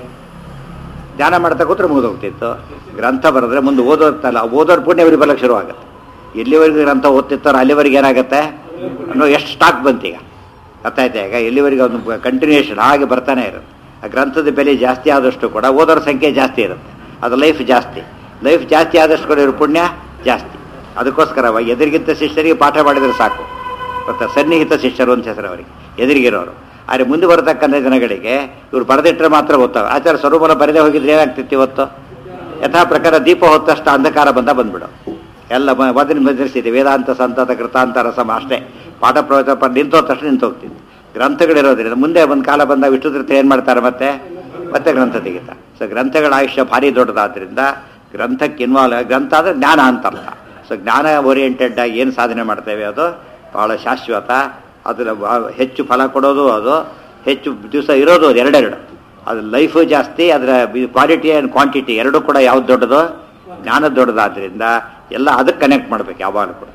ಧ್ಯಾನ ಮಾಡ್ತಾ ಕೂತ್ರೆ ಮುಗಿದೋಗ್ತಿತ್ತು ಗ್ರಂಥ ಬರೆದ್ರೆ ಮುಂದೆ ಓದೋರ್ತಲ್ಲ ಓದೋರ್ ಪುಣ್ಯ ಅವ್ರಿಗೆ ಬರಕ್ಕೆ ಶುರು ಆಗುತ್ತೆ ಎಲ್ಲಿವರೆಗೂ ಗ್ರಂಥ ಓದ್ತಿರ್ತಾರೋ ಅಲ್ಲಿವರೆಗೆ ಏನಾಗುತ್ತೆ ಅನ್ನೋ ಎಷ್ಟು ಸ್ಟಾಕ್ ಬಂತೀಗ ಗೊತ್ತಾಯ್ತಾ ಈಗ ಎಲ್ಲಿವರೆಗೆ ಒಂದು ಕಂಟಿನ್ಯೂಷನ್ ಹಾಗೆ ಬರ್ತಾನೆ ಇರುತ್ತೆ ಆ ಗ್ರಂಥದ ಬೆಲೆ ಜಾಸ್ತಿ ಆದಷ್ಟು ಕೂಡ ಓದೋರ ಸಂಖ್ಯೆ ಜಾಸ್ತಿ ಇರುತ್ತೆ ಅದು ಲೈಫ್ ಜಾಸ್ತಿ ಲೈಫ್ ಜಾಸ್ತಿ ಆದಷ್ಟು ಕೂಡ ಇವ್ರ ಪುಣ್ಯ ಜಾಸ್ತಿ ಅದಕ್ಕೋಸ್ಕರ ಎದುರಿಗಿಂತ ಶಿಷ್ಯರಿಗೆ ಪಾಠ ಮಾಡಿದರೆ ಸಾಕು ಗೊತ್ತಾ ಸನ್ನಿಹಿತ ಶಿಷ್ಯರು ಅಂತ ಹೆಸರು ಅವರಿಗೆ ಎದುರಿಗಿರೋರು ಆದರೆ ಮುಂದೆ ಬರತಕ್ಕಂಥ ಜನಗಳಿಗೆ ಇವ್ರು ಬರೆದಿಟ್ಟರೆ ಮಾತ್ರ ಗೊತ್ತಾಗ ಆಚಾರ ಸ್ವರೂಪನ ಬರೆದೇ ಹೋಗಿದ್ರೆ ಏನಾಗ್ತಿತ್ತು ಇವತ್ತು ಯಥಾ ಪ್ರಕಾರ ದೀಪ ಹೊತ್ತಷ್ಟು ಅಂಧಕಾರ ಬಂದ ಬಂದ್ಬಿಡು ಎಲ್ಲ ಬದಲಿ ಬದಲಿಸಿದೆ ವೇದಾಂತ ಸಂತತ ಕೃತಾಂತ ರಸಮ ಅಷ್ಟೇ ಪಾಠ ಪ್ರವಚನ ಪರ ನಿಂತೋದ ತಕ್ಷಣ ನಿಂತು ಹೋಗ್ತಿದ್ದೆ ಗ್ರಂಥಗಳಿರೋದ್ರಿಂದ ಮುಂದೆ ಒಂದು ಕಾಲ ಬಂದ ವಿಷ್ಣು ತೀರ್ಥ ಏನು ಮಾಡ್ತಾರೆ ಮತ್ತೆ ಮತ್ತೆ ಗ್ರಂಥ ತೆಗಿತಾರೆ ಸೊ ಗ್ರಂಥಗಳ ಆಯುಷ್ಯ ಭಾರಿ ದೊಡ್ಡದಾದ್ರಿಂದ ಗ್ರಂಥಕ್ಕೆ ಇನ್ವಾಲ್ವ್ ಗ್ರಂಥ ಅಂದರೆ ಜ್ಞಾನ ಅಂತ ಅರ್ಥ ಸೊ ಜ್ಞಾನ ಓರಿಯೆಂಟೆಡ್ ಆಗಿ ಏನು ಸಾಧನೆ ಮಾಡ್ತೇವೆ ಅದು ಬಹಳ ಶಾಶ್ವತ ಅದರ ಬಾ- ಹೆಚ್ಚು ಫಲ ಕೊಡೋದು ಅದು ಹೆಚ್ಚು ದಿವಸ ಇರೋದು ಅದು ಎರಡೆರಡು ಅದು ಲೈಫು ಜಾಸ್ತಿ ಅದರ ಕ್ವಾಲಿಟಿ ಆ್ಯಂಡ್ ಕ್ವಾಂಟಿಟಿ ಎರಡೂ ಕೂಡ ಯಾವ್ದು ದೊಡ್ಡದು ಜ್ಞಾನ ದೊಡ್ಡದಾದ್ರಿಂದ ಎಲ್ಲ ಅದಕ್ಕೆ ಕನೆಕ್ಟ್ ಮಾಡ್ಬೇಕು ಯಾವಾಗಲೂ ಕೂಡ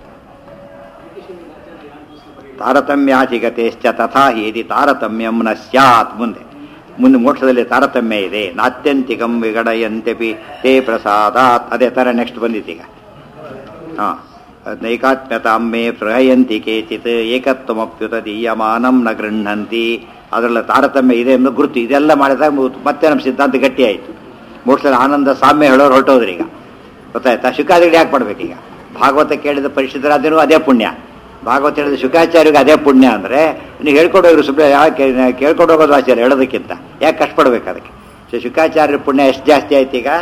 ತಾರತಮ್ಯಾಧಿಗತೇಶ್ಚ ತಥಾ ಹೇದಿ ತಾರತಮ್ಯಂ ನ ಸ್ಯಾತ್ ಮುಂದೆ ಮುಂದೆ ಮೋಕ್ಷದಲ್ಲಿ ತಾರತಮ್ಯ ಇದೆ ನಾತ್ಯಂತಿಕಂ ವಿಗಡಯಂತ್ಯಪಿ ತೇ ಪ್ರಸಾದಾತ್ ಅದೇ ಥರ ನೆಕ್ಸ್ಟ್ ಬಂದಿದ್ದೀಗ ಹಾಂ ನೈಕಾತ್ಮ್ಯತಾಮೇ ಪ್ರಹಯಂತಿ ಕೇಚಿತ್ ಏಕತ್ವಮಪ್ಯುತ ದೀಯಮಾನಂ ನ ಗೃಹಂತಿ ಅದರಲ್ಲಿ ತಾರತಮ್ಯ ಇದೆ ಎಂದು ಗುರುತು ಇದೆಲ್ಲ ಮಾಡಿದಾಗ ಮು- ಮತ್ತೆ ನಮ್ಮ ಸಿದ್ಧಾಂತ ಗಟ್ಟಿ ಆಯಿತು ಮೋಕ್ಷದಲ್ಲಿ ಆನಂದ ಸಾಮ್ಯ ಹೇಳೋರು ಹೊರಟೋದ್ರಿ ಈಗ ಗೊತ್ತಾಯ್ತಾ ಶುಕಾದಿಗಳು ಯಾಕೆ ಮಾಡ್ಬೇಕೀಗ ಭಾಗವತ ಕೇಳಿದ ಪರಿಶುದ್ಧರಾದರೂ ಅದೇ ಪುಣ್ಯ ಭಾಗವತ ಹೇಳಿದ ಶುಕಾಚಾರ್ಯರಿಗೆ ಅದೇ ಪುಣ್ಯ ಅಂದರೆ ನೀವು ಹೇಳ್ಕೊಡೋರು ಸುಮ್ಮನೆ ಯಾಕೆ ಕೇಳ್ಕೊಂಡು ಹೋಗೋದು ಆಚಾರ್ಯ ಹೇಳೋದಕ್ಕಿಂತ ಯಾಕೆ ಕಷ್ಟಪಡ್ಬೇಕು ಅದಕ್ಕೆ ಸೊ ಶುಕಾಚಾರ್ಯರ ಪುಣ್ಯ ಎಷ್ಟು ಜಾಸ್ತಿ ಆಯ್ತು ಈಗ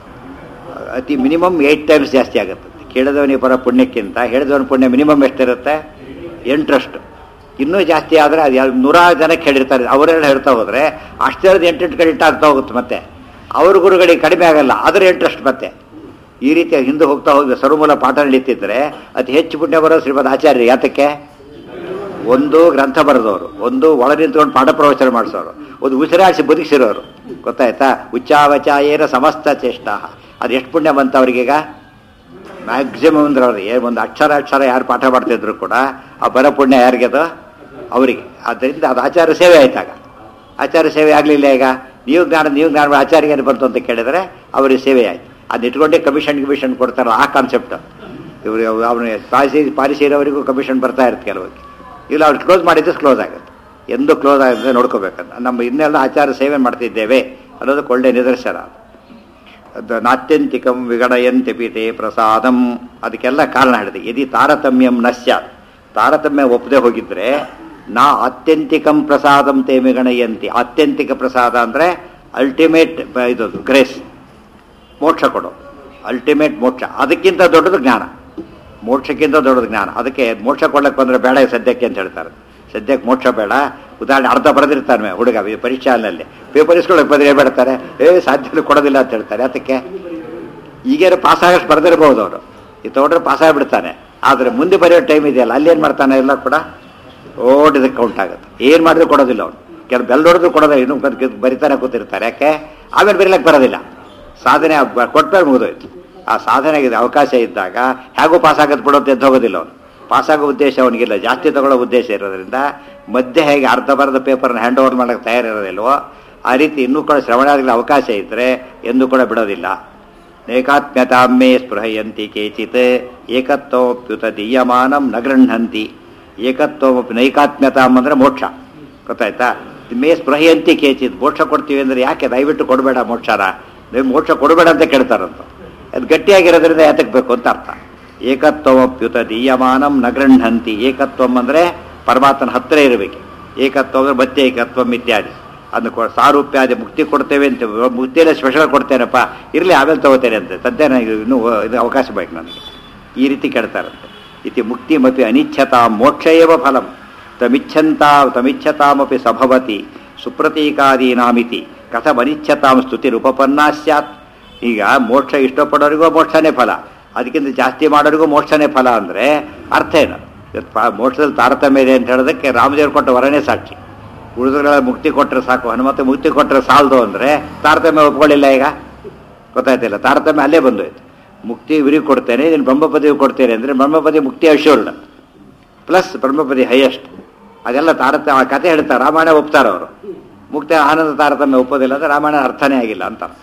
ಅತಿ ಮಿನಿಮಮ್ ಏಯ್ಟ್ ಟೈಮ್ಸ್ ಜಾಸ್ತಿ ಆಗುತ್ತೆ ಕೇಳಿದವನಿಗೆ ಬರೋ ಪುಣ್ಯಕ್ಕಿಂತ ಹೇಳಿದವನ ಪುಣ್ಯ ಮಿನಿಮಮ್ ಎಷ್ಟಿರುತ್ತೆ ಎಂಟರಷ್ಟು ಇನ್ನೂ ಜಾಸ್ತಿ ಆದರೆ ಅದು ಯಾವ ನೂರಾರು ಜನಕ್ಕೆ ಹೇಳಿರ್ತಾರೆ ಅವರೆಲ್ಲ ಹೇಳ್ತಾ ಹೋದರೆ ಅಷ್ಟೇರದ ಎಂಟೆಂಟು ಕ್ರೆಡಿಟ್ ಆಗ್ತಾ ಹೋಗುತ್ತೆ ಮತ್ತೆ ಅವ್ರ ಗುರುಗಳಿಗೆ ಕಡಿಮೆ ಆಗಲ್ಲ ಅದರ ಇಂಟ್ರೆಸ್ಟ್ ಮತ್ತೆ ಈ ರೀತಿ ಹಿಂದೆ ಹೋಗ್ತಾ ಹೋಗಿ ಸರ್ವಮೂಲ ಪಾಠ ನಡೀತಿದ್ರೆ ಅತಿ ಹೆಚ್ಚು ಪುಣ್ಯ ಬರೋ ಶ್ರೀಮದ್ ಆಚಾರ್ಯ ಯಾತಕ್ಕೆ ಒಂದು ಗ್ರಂಥ ಬರೆದವರು ಒಂದು ಒಳ ನಿಂತ್ಕೊಂಡು ಪಾಠ ಪ್ರವಚನ ಮಾಡಿಸೋರು ಒಂದು ಉಸಿರಾಡಿಸಿ ಬದುಕಿಸಿರೋರು ಗೊತ್ತಾಯ್ತಾ ಉಚ್ಚಾವಚಾಯೇನ ಸಮಸ್ತ ಚೇಷ್ಟ ಅದು ಎಷ್ಟು ಪುಣ್ಯ ಬಂತ ಅವ್ರಿಗೀಗ ಮ್ಯಾಕ್ಸಿಮಮ್ ಅಂದ್ರೆ ಅವ್ರಿಗೆ ಒಂದು ಅಕ್ಷರ ಅಕ್ಷರ ಯಾರು ಪಾಠ ಮಾಡ್ತಿದ್ರು ಕೂಡ ಆ ಬರೋ ಪುಣ್ಯ ಯಾರಿಗೆ ಅದು ಅವರಿಗೆ ಆದ್ದರಿಂದ ಅದು ಆಚಾರ ಸೇವೆ ಆಯ್ತಾಗ ಆಚಾರ ಸೇವೆ ಆಗಲಿಲ್ಲ ಈಗ ನೀವು ಜ್ಞಾನ ನೀವು ಜ್ಞಾನ ಆಚಾರ್ಯ ಏನು ಬಂತು ಅಂತ ಕೇಳಿದರೆ ಅವರಿಗೆ ಸೇವೆ ಆಯ್ತು ಅದನ್ನ ಇಟ್ಕೊಂಡೇ ಕಮಿಷನ್ ಕಮಿಷನ್ ಕೊಡ್ತಾರಲ್ಲ ಆ ಕಾನ್ಸೆಪ್ಟ್ ಇವರು ಅವನು ಪಾಲಿಸಿ ಪಾಲಿಸಿರೋವರಿಗೂ ಕಮಿಷನ್ ಬರ್ತಾ ಇರುತ್ತೆ ಕೆಲವರಿಗೆ ಇಲ್ಲ ಅವ್ರು ಕ್ಲೋಸ್ ಮಾಡಿದ್ದು ಕ್ಲೋಸ್ ಆಗುತ್ತೆ ಎಂದು ಕ್ಲೋಸ್ ಆಗುತ್ತೆ ನೋಡ್ಕೋಬೇಕಂತ ನಮ್ಮ ಇನ್ನೆಲ್ಲ ಆಚಾರ ಸೇವೆ ಮಾಡ್ತಿದ್ದೇವೆ ಅನ್ನೋದಕ್ಕೆ ಒಳ್ಳೆ ನಿದರ್ಶನ ಅದು. ಅದು ನಾತ್ಯಂತಿಕಂ ವಿಗಡಯಂತೆ ಪಿತೆ ಪ್ರಸಾದಂ ಅದಕ್ಕೆಲ್ಲ ಕಾರಣ ಹೇಳಿದೆ ಯದಿ ತಾರತಮ್ಯಂ ನಶ್ಯ ತಾರತಮ್ಯ ಒಪ್ಪದೆ ಹೋಗಿದ್ರೆ ನಾ ಆತ್ಯಂತಿಕಂ ಪ್ರಸಾದಂ ತೇ ವಿಗಣಯಂತಿ ಆತ್ಯಂತಿಕ ಪ್ರಸಾದ ಅಂದರೆ ಅಲ್ಟಿಮೇಟ್ ಇದು ಗ್ರೇಸ್ ಮೋಕ್ಷ ಕೊಡು ಅಲ್ಟಿಮೇಟ್ ಮೋಕ್ಷ ಅದಕ್ಕಿಂತ ದೊಡ್ಡದು ಜ್ಞಾನ ಮೋಕ್ಷಕ್ಕಿಂತ ದೊಡ್ಡದು ಜ್ಞಾನ ಅದಕ್ಕೆ ಮೋಕ್ಷ ಕೊಡ್ಲಕ್ಕೆ ಬಂದರೆ ಬೇಡ ಸದ್ಯಕ್ಕೆ ಅಂತ ಹೇಳ್ತಾರೆ ಸದ್ಯಕ್ಕೆ ಮೋಕ್ಷ ಬೇಡ ಉದಾಹರಣೆ ಅರ್ಧ ಬರೆದಿರ್ತಾನೆ ಹುಡುಗ ಈ ಪರೀಕ್ಷೆ ಹಾಲಿನಲ್ಲಿ ಪೇಪರ್ ಇಸ್ಕೊಳ್ಳೋಕೆ ಬಂದರೆ ಏನು ಬಿಡ್ತಾರೆ ಏ ಸಾಧ್ಯ ಕೊಡೋದಿಲ್ಲ ಅಂತ ಹೇಳ್ತಾರೆ ಅದಕ್ಕೆ ಈಗೇನು ಪಾಸ್ ಆಗಷ್ಟು ಬರೆದಿರ್ಬೋದು ಅವರು ಈ ತೊಗೊಂಡ್ರೆ ಪಾಸ್ ಆಗಿಬಿಡ್ತಾನೆ ಆದರೆ ಮುಂದೆ ಬರೆಯೋ ಟೈಮ್ ಇದೆಯಲ್ಲ ಅಲ್ಲಿ ಏನು ಮಾಡ್ತಾನೆ ಎಲ್ಲ ಕೂಡ ಓಡಿದಕ್ಕೆ ಕೌಂಟ್ ಆಗುತ್ತೆ ಏನು ಮಾಡಿದ್ರು ಕೊಡೋದಿಲ್ಲ ಅವನು ಕೆಲವು ಬೆಲ್ ಹೊಡೆದ್ರು ಕೊಡೋದಿಲ್ಲ ಇನ್ನೂ ಬದ್- ಬರಿತಾನೆ ಕೂತಿರ್ತಾರೆ ಯಾಕೆ ಆಮೇಲೆ ಬರೀಲಕ್ಕೆ ಬರೋದಿಲ್ಲ ಸಾಧನೆ ಕೊಟ್ಮೇಲೆ ಮುಗಿದೋಯ್ತು ಆ ಸಾಧನೆಗೆ ಅವಕಾಶ ಇದ್ದಾಗ ಹೇಗೂ ಪಾಸ್ ಆಗೋದು ಬಿಡೋದು ಎದ್ದು ಹೋಗೋದಿಲ್ಲ ಅವನು ಪಾಸ್ ಆಗೋ ಉದ್ದೇಶ ಅವನಿಗಿಲ್ಲ ಜಾಸ್ತಿ ತಗೊಳ್ಳೋ ಉದ್ದೇಶ ಇರೋದ್ರಿಂದ ಮಧ್ಯೆ ಹೇಗೆ ಅರ್ಧ ಬರದ ಪೇಪರ್ನ ಹ್ಯಾಂಡ್ ಓವರ್ ಮಾಡೋಕ್ಕೆ ತಯಾರಿರೋದಿಲ್ವೋ ಆ ರೀತಿ ಇನ್ನೂ ಕೂಡ ಶ್ರವಣಾದಿಗಳ ಅವಕಾಶ ಇದ್ದರೆ ಎಂದೂ ಕೂಡ ಬಿಡೋದಿಲ್ಲ ಏಕಾತ್ಮ್ಯತಾಮೇ ಸ್ಪೃಹಯಂತಿ ಕೇಚಿತ್ ಏಕತ್ವಪ್ಯುತ ದೀಯಮಾನಂ ನ ಗೃಹಂತಿ ಏಕತ್ವಮಪಿ ನೈಕಾತ್ಮ್ಯತಾಮ್ ಅಂದರೆ ಮೋಕ್ಷ ಗೊತ್ತಾಯ್ತಾ ಮೇ ಸ್ಪೃಹಯಂತಿ ಕೇಚಿತ್ ಮೋಕ್ಷ ಕೊಡ್ತೀವಿ ಅಂದರೆ ಯಾಕೆ ದಯವಿಟ್ಟು ಕೊಡಬೇಡ ಮೋಕ್ಷನ ನೀವು ಮೋಕ್ಷ ಕೊಡಬೇಡ ಅಂತ ಕೇಳ್ತಾರಂತ ಅದು ಗಟ್ಟಿಯಾಗಿರೋದ್ರಿಂದ ಯಾತಕ್ಕೆ ಬೇಕು ಅಂತ ಅರ್ಥ ಏಕತ್ವಮಪ್ಯುತ ದೀಯಮಾನಂ ನ ಗೃಹಂತಿ ಏಕತ್ವಂ ಅಂದರೆ ಪರಮಾತ್ಮನ ಹತ್ತಿರ ಇರಬೇಕು ಏಕತ್ವ ಅಂದರೆ ಮತ್ತೆ ಏಕತ್ವಂ ಇತ್ಯಾದಿ ಅದನ್ನು ಕೊ ಸಾರೂಪ್ಯಾದಿ ಮುಕ್ತಿ ಕೊಡ್ತೇವೆ ಅಂತ ಮುಕ್ತಿಯಲ್ಲೇ ಸ್ಪೆಷಲ್ ಕೊಡ್ತೇನಪ್ಪ ಇರಲಿ ಆಮೇಲೆ ತಗೋತೇನೆ ಅಂತ ಸದ್ಯ ನನಗೆ ಇನ್ನೂ ಇದು ಅವಕಾಶ ಬೇಕು ನನಗೆ ಈ ರೀತಿ ಕೇಳ್ತಾರಂತೆ ಇತಿ ಮುಕ್ತಿ ಮಪಿ ಅನಿಚ್ಛತಾ ಮೋಕ್ಷ ಏವ ಫಲಂ ತಮಿಚ್ಛಂತಾ ತಮಿಚ್ಛತಾಮಪಿ ಸಭವತಿ ಸುಪ್ರತೀಕಾದೀನಾಮಿತಿ ಕಥಮನಿಚ್ಛತಾಂ ಸ್ತುತಿರುಪಪನ್ನಾ ಸ್ಯಾತ್ ಈಗ ಮೋಕ್ಷ ಇಷ್ಟಪಡೋರಿಗೂ ಮೋಕ್ಷನೇ ಫಲ ಅದಕ್ಕಿಂತ ಜಾಸ್ತಿ ಮಾಡೋರಿಗೂ ಮೋಕ್ಷನೇ ಫಲ ಅಂದರೆ ಅರ್ಥ ಏನು ಇವತ್ತು ಪ- ಮೋಕ್ಷದಲ್ಲಿ ತಾರತಮ್ಯ ಇದೆ ಅಂತ ಹೇಳೋದಕ್ಕೆ ರಾಮದೇವ್ರು ಕೊಟ್ಟ ವರನೇ ಸಾಕ್ಷಿ ಉಳಿದುಗಳ ಮುಕ್ತಿ ಕೊಟ್ಟರೆ ಸಾಕು ಹನುಮಂತ ಮುಕ್ತಿ ಕೊಟ್ಟರೆ ಸಾಲದು ಅಂದರೆ ತಾರತಮ್ಯ ಒಪ್ಕೊಳ್ಳಿಲ್ಲ ಈಗ ಗೊತ್ತಾಯ್ತಿಲ್ಲ ತಾರತಮ್ಯ ಅಲ್ಲೇ ಬಂದೋಯ್ತು ಮುಕ್ತಿ ಇವ್ರಿಗೆ ಕೊಡ್ತೇನೆ ನೀನು ಬ್ರಹ್ಮಪದಿಗೆ ಕೊಡ್ತೇನೆ ಅಂದರೆ ಬ್ರಹ್ಮಪದಿ ಮುಕ್ತಿ ಅಶ್ಯೂರ್ಡ್ ಪ್ಲಸ್ ಬ್ರಹ್ಮಪದಿ ಹೈಯೆಸ್ಟ್ ಅದೆಲ್ಲ ತಾರತಮ್ಯ ಆ ಕಥೆ ಹೇಳ್ತಾರೆ ರಾಮಾಯಣ ಒಪ್ತಾರೆ ಅವರು ಮುಕ್ತಿ ಆನಂದ ತಾರತಮ್ಯ ಒಪ್ಪೋದಿಲ್ಲ ಅಂದರೆ ರಾಮಾಯಣ ಅರ್ಥನೇ ಆಗಿಲ್ಲ ಅಂತ ಅರ್ಥ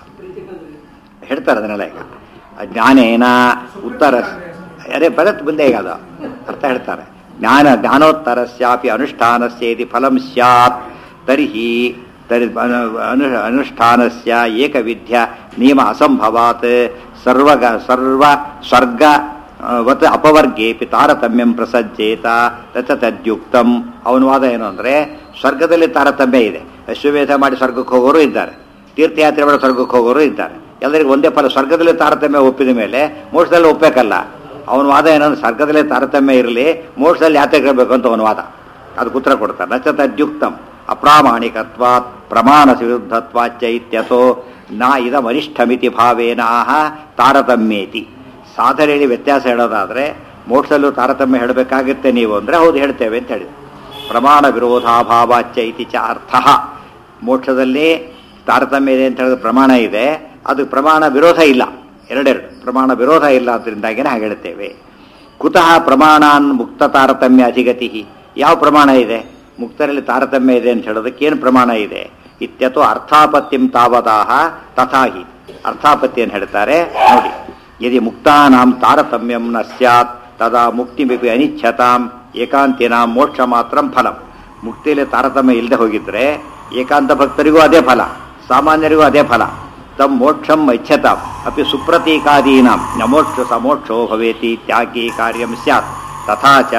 ಹೇಳ್ತಾರೆ ಅದನ್ನೆಲ್ಲ ಈಗ ಜ್ಞಾನೇನ ಉತ್ತರ ಅದೇ ಬರತ್ ಮುಂದೆ ಈಗ ಅದು ಅರ್ಥ ಹೇಳ್ತಾರೆ ಜ್ಞಾನ ಜ್ಞಾನೋತ್ತರಸ್ಯಾಪಿ ಅನುಷ್ಠಾನಸ್ಯೇತಿ ಫಲಂ ಸ್ಯಾತ್ ತರ್ಹಿ ತರಿ ಅನು ಅನು- ಅನುಷ್ಠಾನಸ್ಯ ಏಕವಿಧ್ಯ ನಿಯಮ ಅಸಂಭವಾತ್ ಸರ್ವಗ ಸರ್ವ ಸ್ವರ್ಗ ಆ, ವತ್ ಅಪವರ್ಗೇಪಿ ತಾರತಮ್ಯಂ ಪ್ರಸಜ್ಜೇತ ತಚ ತದ್ಯುಕ್ತಂ ಅವನ ವಾದ ಏನು ಅಂದರೆ ಸ್ವರ್ಗದಲ್ಲಿ ತಾರತಮ್ಯ ಇದೆ ಅಶ್ವಮೇಧ ಮಾಡಿ ಸ್ವರ್ಗಕ್ಕೆ ಹೋಗೋರು ಇದ್ದಾರೆ ತೀರ್ಥಯಾತ್ರೆ ಮಾಡಿ ಸ್ವರ್ಗಕ್ಕೆ ಹೋಗೋರು ಇದ್ದಾರೆ ಎಲ್ಲರಿಗೂ ಒಂದೇ ಫಲ ಸ್ವರ್ಗದಲ್ಲಿ ತಾರತಮ್ಯ ಒಪ್ಪಿದ ಮೇಲೆ ಮೋಕ್ಷದಲ್ಲಿ ಒಪ್ಪಬೇಕಲ್ಲ ಅವನ ವಾದ ಏನಂದ್ರೆ ಸ್ವರ್ಗದಲ್ಲೇ ತಾರತಮ್ಯ ಇರಲಿ ಮೋಕ್ಷದಲ್ಲಿ ಯಾತ್ರೆ ಬೇಕು ಅಂತ ಅವನ ವಾದ ಅದಕ್ಕೆ ಉತ್ತರ ಕೊಡ್ತಾರೆ ನಚ ತದ್ಯುಕ್ತಂ ಅಪ್ರಾಮಾಣಿಕತ್ವಾತ್ ಪ್ರಮಾಣ ವಿರುದ್ಧತ್ವಾಚ ಇತ್ಯಥೋ ನಾ ಇದ ವರಿಷ್ಠಮಿತಿ ಭಾವೇನ ಆಹ ತಾರತಮ್ಯೇತಿ ಸಾಧನೆಯಲ್ಲಿ ವ್ಯತ್ಯಾಸ ಹೇಳೋದಾದ್ರೆ ಮೋಕ್ಷದಲ್ಲೂ ತಾರತಮ್ಯ ಹೇಳಬೇಕಾಗುತ್ತೆ ನೀವು ಅಂದರೆ ಹೌದು ಹೇಳ್ತೇವೆ ಅಂತ ಹೇಳಿದ್ರು ಪ್ರಮಾಣ ವಿರೋಧಾಭಾವಾಚ ಇತಿ ಚ ಅರ್ಥ ಮೋಕ್ಷದಲ್ಲಿ ತಾರತಮ್ಯ ಇದೆ ಅಂತ ಹೇಳಿದ ಪ್ರಮಾಣ ಇದೆ ಅದು ಪ್ರಮಾಣ ವಿರೋಧ ಇಲ್ಲ ಎರಡೆರಡು ಪ್ರಮಾಣ ವಿರೋಧ ಇಲ್ಲ ಅದರಿಂದಾಗಿನೇ ಹಾಗೆ ಹೇಳ್ತೇವೆ ಕುತಃ ಪ್ರಮಾಣಾನ್ ಮುಕ್ತ ತಾರತಮ್ಯ ಅಧಿಗತಿ ಯಾವ ಪ್ರಮಾಣ ಇದೆ ಮುಕ್ತರಲ್ಲಿ ತಾರತಮ್ಯ ಇದೆ ಅಂತ ಹೇಳೋದಕ್ಕೆ ಏನು ಪ್ರಮಾಣ ಇದೆ ಇತ್ಯಥೋ ಅರ್ಥಾಪತ್ಯಂ ತಾವದಾಹ ತಥಾಹಿ ಅರ್ಥಾಪತ್ತಿಯನ್ನು ಹೇಳ್ತಾರೆ ನೋಡಿ ಯದಿ ಮುಕ್ತಾನಾಂ ತಾರತಮ್ಯಂ ನ ಸ್ಯಾತ್ ತದಾ ಮುಕ್ತಿಮಿಪಿ ಅನಿಚ್ಛತಾಂ ಏಕಾಂತಿನಾಂ ಮೋಕ್ಷ ಮಾತ್ರಂ ಫಲಂ ಮುಕ್ತಿಯಲ್ಲಿ ತಾರತಮ್ಯ ಇಲ್ಲದೆ ಹೋಗಿದ್ರೆ ಏಕಾಂತ ಭಕ್ತರಿಗೂ ಅದೇ ಫಲ ಸಾಮಾನ್ಯರಿಗೂ ಅದೇ ಫಲ ತಮ್ ಮೋಕ್ಷಂ ಇಚ್ಛತಾಂ ಅಪಿ ಸುಪ್ರತೀಕಾದೀನಾಂ ನ ಮೋಕ್ಷ ಸಮೋಕ್ಷೋ ಭವೇತಿ ತ್ಯಾಗಿ ಕಾರ್ಯಂ ಸ್ಯಾತ್ ತಥಾ ಚ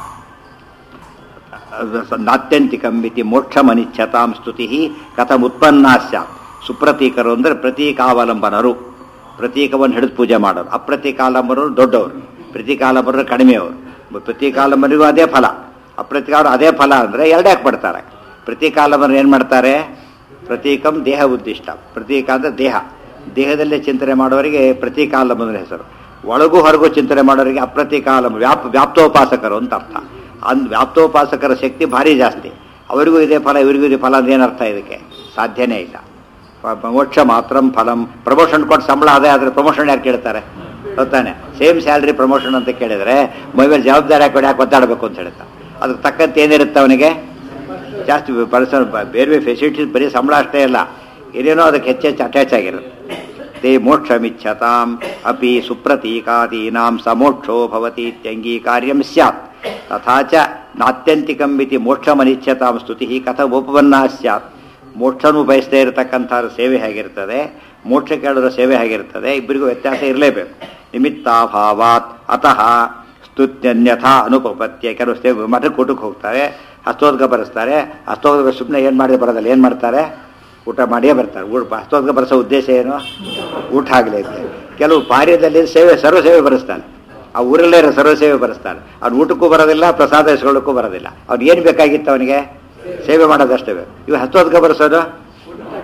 ನಾತ್ಯಂತಿಕಂ ಇತಿ ಮೋಕ್ಷಮನಿಚ್ಛತಾಂ ಸ್ತುತಿ ಕಥಮುತ್ಪನ್ನಾ ಸ್ಯಾತ್ ಸುಪ್ರತೀಕರು ಅಂದರೆ ಪ್ರತೀಕಾವಲಂಬನರು ಪ್ರತೀಕವನ್ನು ಹಿಡಿದು ಪೂಜೆ ಮಾಡೋರು ಅಪ್ರತೀಕಾಲಂಬನರು ದೊಡ್ಡವರು ಪ್ರತೀಕಾಲಂಬನರು ಕಡಿಮೆಯವರು ಪ್ರತೀಕಾಲಂಬನಿಗೂ ಅದೇ ಫಲ ಅಪ್ರತೀಕಾವರು ಅದೇ ಫಲ ಅಂದರೆ ಎರಡೇ ಪಡ್ತಾರೆ ಪ್ರತೀಕಾಲಂಬನರು ಏನು ಮಾಡ್ತಾರೆ ಪ್ರತೀಕಂ ದೇಹ ಉದ್ದಿಷ್ಟ ಪ್ರತೀಕ ಅಂದರೆ ದೇಹ ದೇಹದಲ್ಲೇ ಚಿಂತನೆ ಮಾಡೋರಿಗೆ ಪ್ರತೀಕಾಲಂಬನ ಹೆಸರು ಒಳಗೂ ಹೊರಗೂ ಚಿಂತನೆ ಮಾಡೋರಿಗೆ ಅಪ್ರತೀಕಾಲಂ ವ್ಯಾಪ್ ವ್ಯಾಪ್ತೋಪಾಸಕರು ಅಂತ ಅರ್ಥ ಅಂದ್ ವ್ಯಾಪ್ತೋಪಾಸಕರ ಶಕ್ತಿ ಭಾರಿ ಜಾಸ್ತಿ ಅವರಿಗೂ ಇದೇ ಫಲ ಇವರಿಗೂ ಇದೇ ಫಲ ಅಂತ ಏನರ್ಥ ಇದಕ್ಕೆ ಸಾಧ್ಯನೇ ಇಲ್ಲ ಪ- ಮೋಕ್ಷ ಮಾತ್ರಂ ಫಲಂ ಪ್ರಮೋಷನ್ ಕೊಟ್ಟು ಸಂಬಳ ಅದೇ ಆದರೆ ಪ್ರಮೋಷನ್ ಯಾರು ಕೇಳ್ತಾರೆ ಗೊತ್ತಾನೆ ಸೇಮ್ ಸ್ಯಾಲ್ರಿ ಪ್ರಮೋಷನ್ ಅಂತ ಕೇಳಿದರೆ ಮೈಮೇಲೆ ಜವಾಬ್ದಾರಿ ಹಾಕೊಂಡು ಯಾಕೆ ಒತ್ತಾಡಬೇಕು ಅಂತ ಹೇಳ್ತಾರೆ ಅದಕ್ಕೆ ತಕ್ಕಂತೆ ಏನಿರುತ್ತೆ ಅವನಿಗೆ ಜಾಸ್ತಿ ಪರ್ಸನ್ ಬೇರೆ ಬೇರೆ ಫೆಸಿಲಿಟೀಸ್ ಬರೀ ಸಂಬಳ ಅಷ್ಟೇ ಅಲ್ಲ ಏನೇನೋ ಅದಕ್ಕೆ ಹೆಚ್ಚೆಚ್ಚು ಅಟ್ಯಾಚ್ ಆಗಿರುತ್ತೆ ತೇ ಮೋಕ್ಷಮಿಚ್ಛತಾಂ ಅಪಿ ಸುಪ್ರತೀಕಾದೀನಾಂ ಸಮೋಕ್ಷೋ ಭವತಿ ಇತ್ಯಂಗೀಕಾರ್ಯಂ ಸ್ಯಾತ್ ತಥಾ ಚ ನಾತ್ಯಂತಿಕಂ ಇತಿ ಮೋಕ್ಷಮನಿಚ್ಛತಾಂ ಸ್ತುತಿ ಕಥ ಉಪಪನ್ನಾ ಸ್ಯಾತ್ ಮೋಕ್ಷನೂ ಬಯಸದೇ ಇರತಕ್ಕಂಥ ಸೇವೆ ಹೇಗಿರ್ತದೆ ಮೋಕ್ಷ ಕೇಳೋರ ಸೇವೆ ಹೇಗಿರ್ತದೆ ಇಬ್ಬರಿಗೂ ವ್ಯತ್ಯಾಸ ಇರಲೇಬೇಕು ನಿಮಿತ್ತಾಭಾವಾತ್ ಅತಃ ಸ್ತುತ್ಯನ್ಯಥಾ ಅನುಪಪತ್ಯ ಕೆಲವು ಸೇವೆ ಮಠಕ್ಕೆ ಊಟಕ್ಕೆ ಹೋಗ್ತಾರೆ ಹಸ್ತೋದ್ಗ ಬರೆಸ್ತಾರೆ ಹಸ್ತೋದ್ಗ ಸುಮ್ಮನೆ ಏನು ಮಾಡಿ ಬರೋದಲ್ಲ ಏನು ಮಾಡ್ತಾರೆ ಊಟ ಮಾಡಿಯೇ ಬರ್ತಾರೆ ಊಟ ಹಸ್ತೋದ್ಗ ಬರೆಸೋ ಉದ್ದೇಶ ಏನು ಊಟ ಆಗಲಿ ಅಂತ ಕೆಲವು ಕಾರ್ಯದಲ್ಲಿ ಸೇವೆ ಸರ್ವ ಸೇವೆ ಬರೆಸ್ತಾನೆ ಆ ಊರಲ್ಲೇ ಇರೋ ಸರ್ವ ಸೇವೆ ಬರೆಸ್ತಾನೆ ಅವ್ನು ಊಟಕ್ಕೂ ಬರೋದಿಲ್ಲ ಪ್ರಸಾದ ಇಸ್ಕೊಳ್ಳೋಕ್ಕೂ ಬರೋದಿಲ್ಲ ಅವ್ನು ಏನು ಬೇಕಾಗಿತ್ತು ಅವನಿಗೆ ಸೇವೆ ಮಾಡೋದಷ್ಟೇ ಬೇಕು ಇವು ಹಸ್ತೋದ್ಗ ಬರೆಸೋದು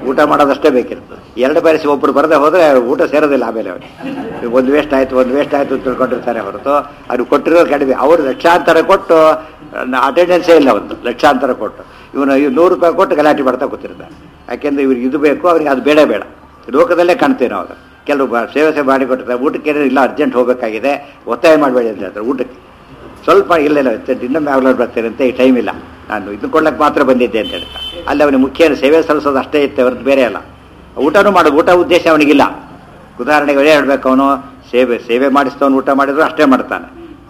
ಊಟ ಮಾಡೋದಷ್ಟೇ ಬೇಕಿರ್ತದೆ ಎರಡು ಬಾರಿ ಒಬ್ಬರು ಬರದೆ ಹೋದ್ರೆ ಊಟ ಸೇರೋದಿಲ್ಲ ಆಮೇಲೆ ಅವ್ರಿಗೆ ಒಂದು ವೇಸ್ಟ್ ಆಯ್ತು ಒಂದು ವೇಸ್ಟ್ ಆಯ್ತು ಅಂತ ತಿಳ್ಕೊಂಡಿರ್ತಾರೆ ಹೊರತು ಅವ್ರು ಕೊಟ್ಟಿರೋದು ಕಡಿಮೆ ಅವರು ಲಕ್ಷಾಂತರ ಕೊಟ್ಟು ಅಟೆಂಡೆನ್ಸೇ ಇಲ್ಲ ಒಂದು ಲಕ್ಷಾಂತರ ಕೊಟ್ಟು ಇವನು ಇವ್ ನೂರು ರೂಪಾಯಿ ಕೊಟ್ಟು ಗಲಾಟೆ ಮಾಡ್ತಾ ಕೂತಿರ್ತಾರೆ ಯಾಕೆಂದ್ರೆ ಇವ್ರಿಗೆ ಇದು ಬೇಕು ಅವ್ರಿಗೆ ಅದು ಬೇಡ ಬೇಡ ಲೋಕದಲ್ಲೇ ಕಾಣ್ತೀವಿ ನಾವು ಅದು ಕೆಲವು ಬ- ಸೇವೆ ಸೇವೆ ಮಾಡಿ ಕೊಟ್ಟಿರ್ತಾರೆ ಊಟಕ್ಕೆ ಏನಾದ್ರು ಇಲ್ಲ ಅರ್ಜೆಂಟ್ ಹೋಗಬೇಕಾಗಿದೆ ಒತ್ತಾಯ ಮಾಡಬೇಡಿ ಅಂತ ಹೇಳ್ತಾರೆ ಊಟಕ್ಕೆ ಸ್ವಲ್ಪ ಇಲ್ಲ ಇಲ್ಲ ಇನ್ನೊಮ್ಮೆ ಆಗ್ಲಾಡ್ ಬರ್ತೇನೆ ಅಂತ ಈ ಟೈಮ್ ಇಲ್ಲ ನಾನು ಇದನ್ನ ಕೊಡ್ಲಕ್ಕೆ ಮಾತ್ರ ಬಂದಿದ್ದೆ ಅಂತ ಹೇಳ್ತಾ ಅಲ್ಲಿ ಅವನಿಗೆ ಮುಖ್ಯ ಸೇವೆ ಸಲ್ಲಿಸೋದು ಅಷ್ಟೇ ಇತ್ತೆ ಹೊರತು ಬೇರೆ ಅಲ್ಲ ಊಟನೂ ಮಾಡೋದು ಊಟ ಉದ್ದೇಶ ಅವನಿಗಿಲ್ಲ ಉದಾಹರಣೆಗೆ ಅದೇ ಹೇಳ್ಬೇಕು ಅವನು ಸೇವೆ ಸೇವೆ ಮಾಡಿಸ್ತವನು ಊಟ ಮಾಡಿದ್ರು ಅಷ್ಟೇ ಮಾಡ್ತಾನೆ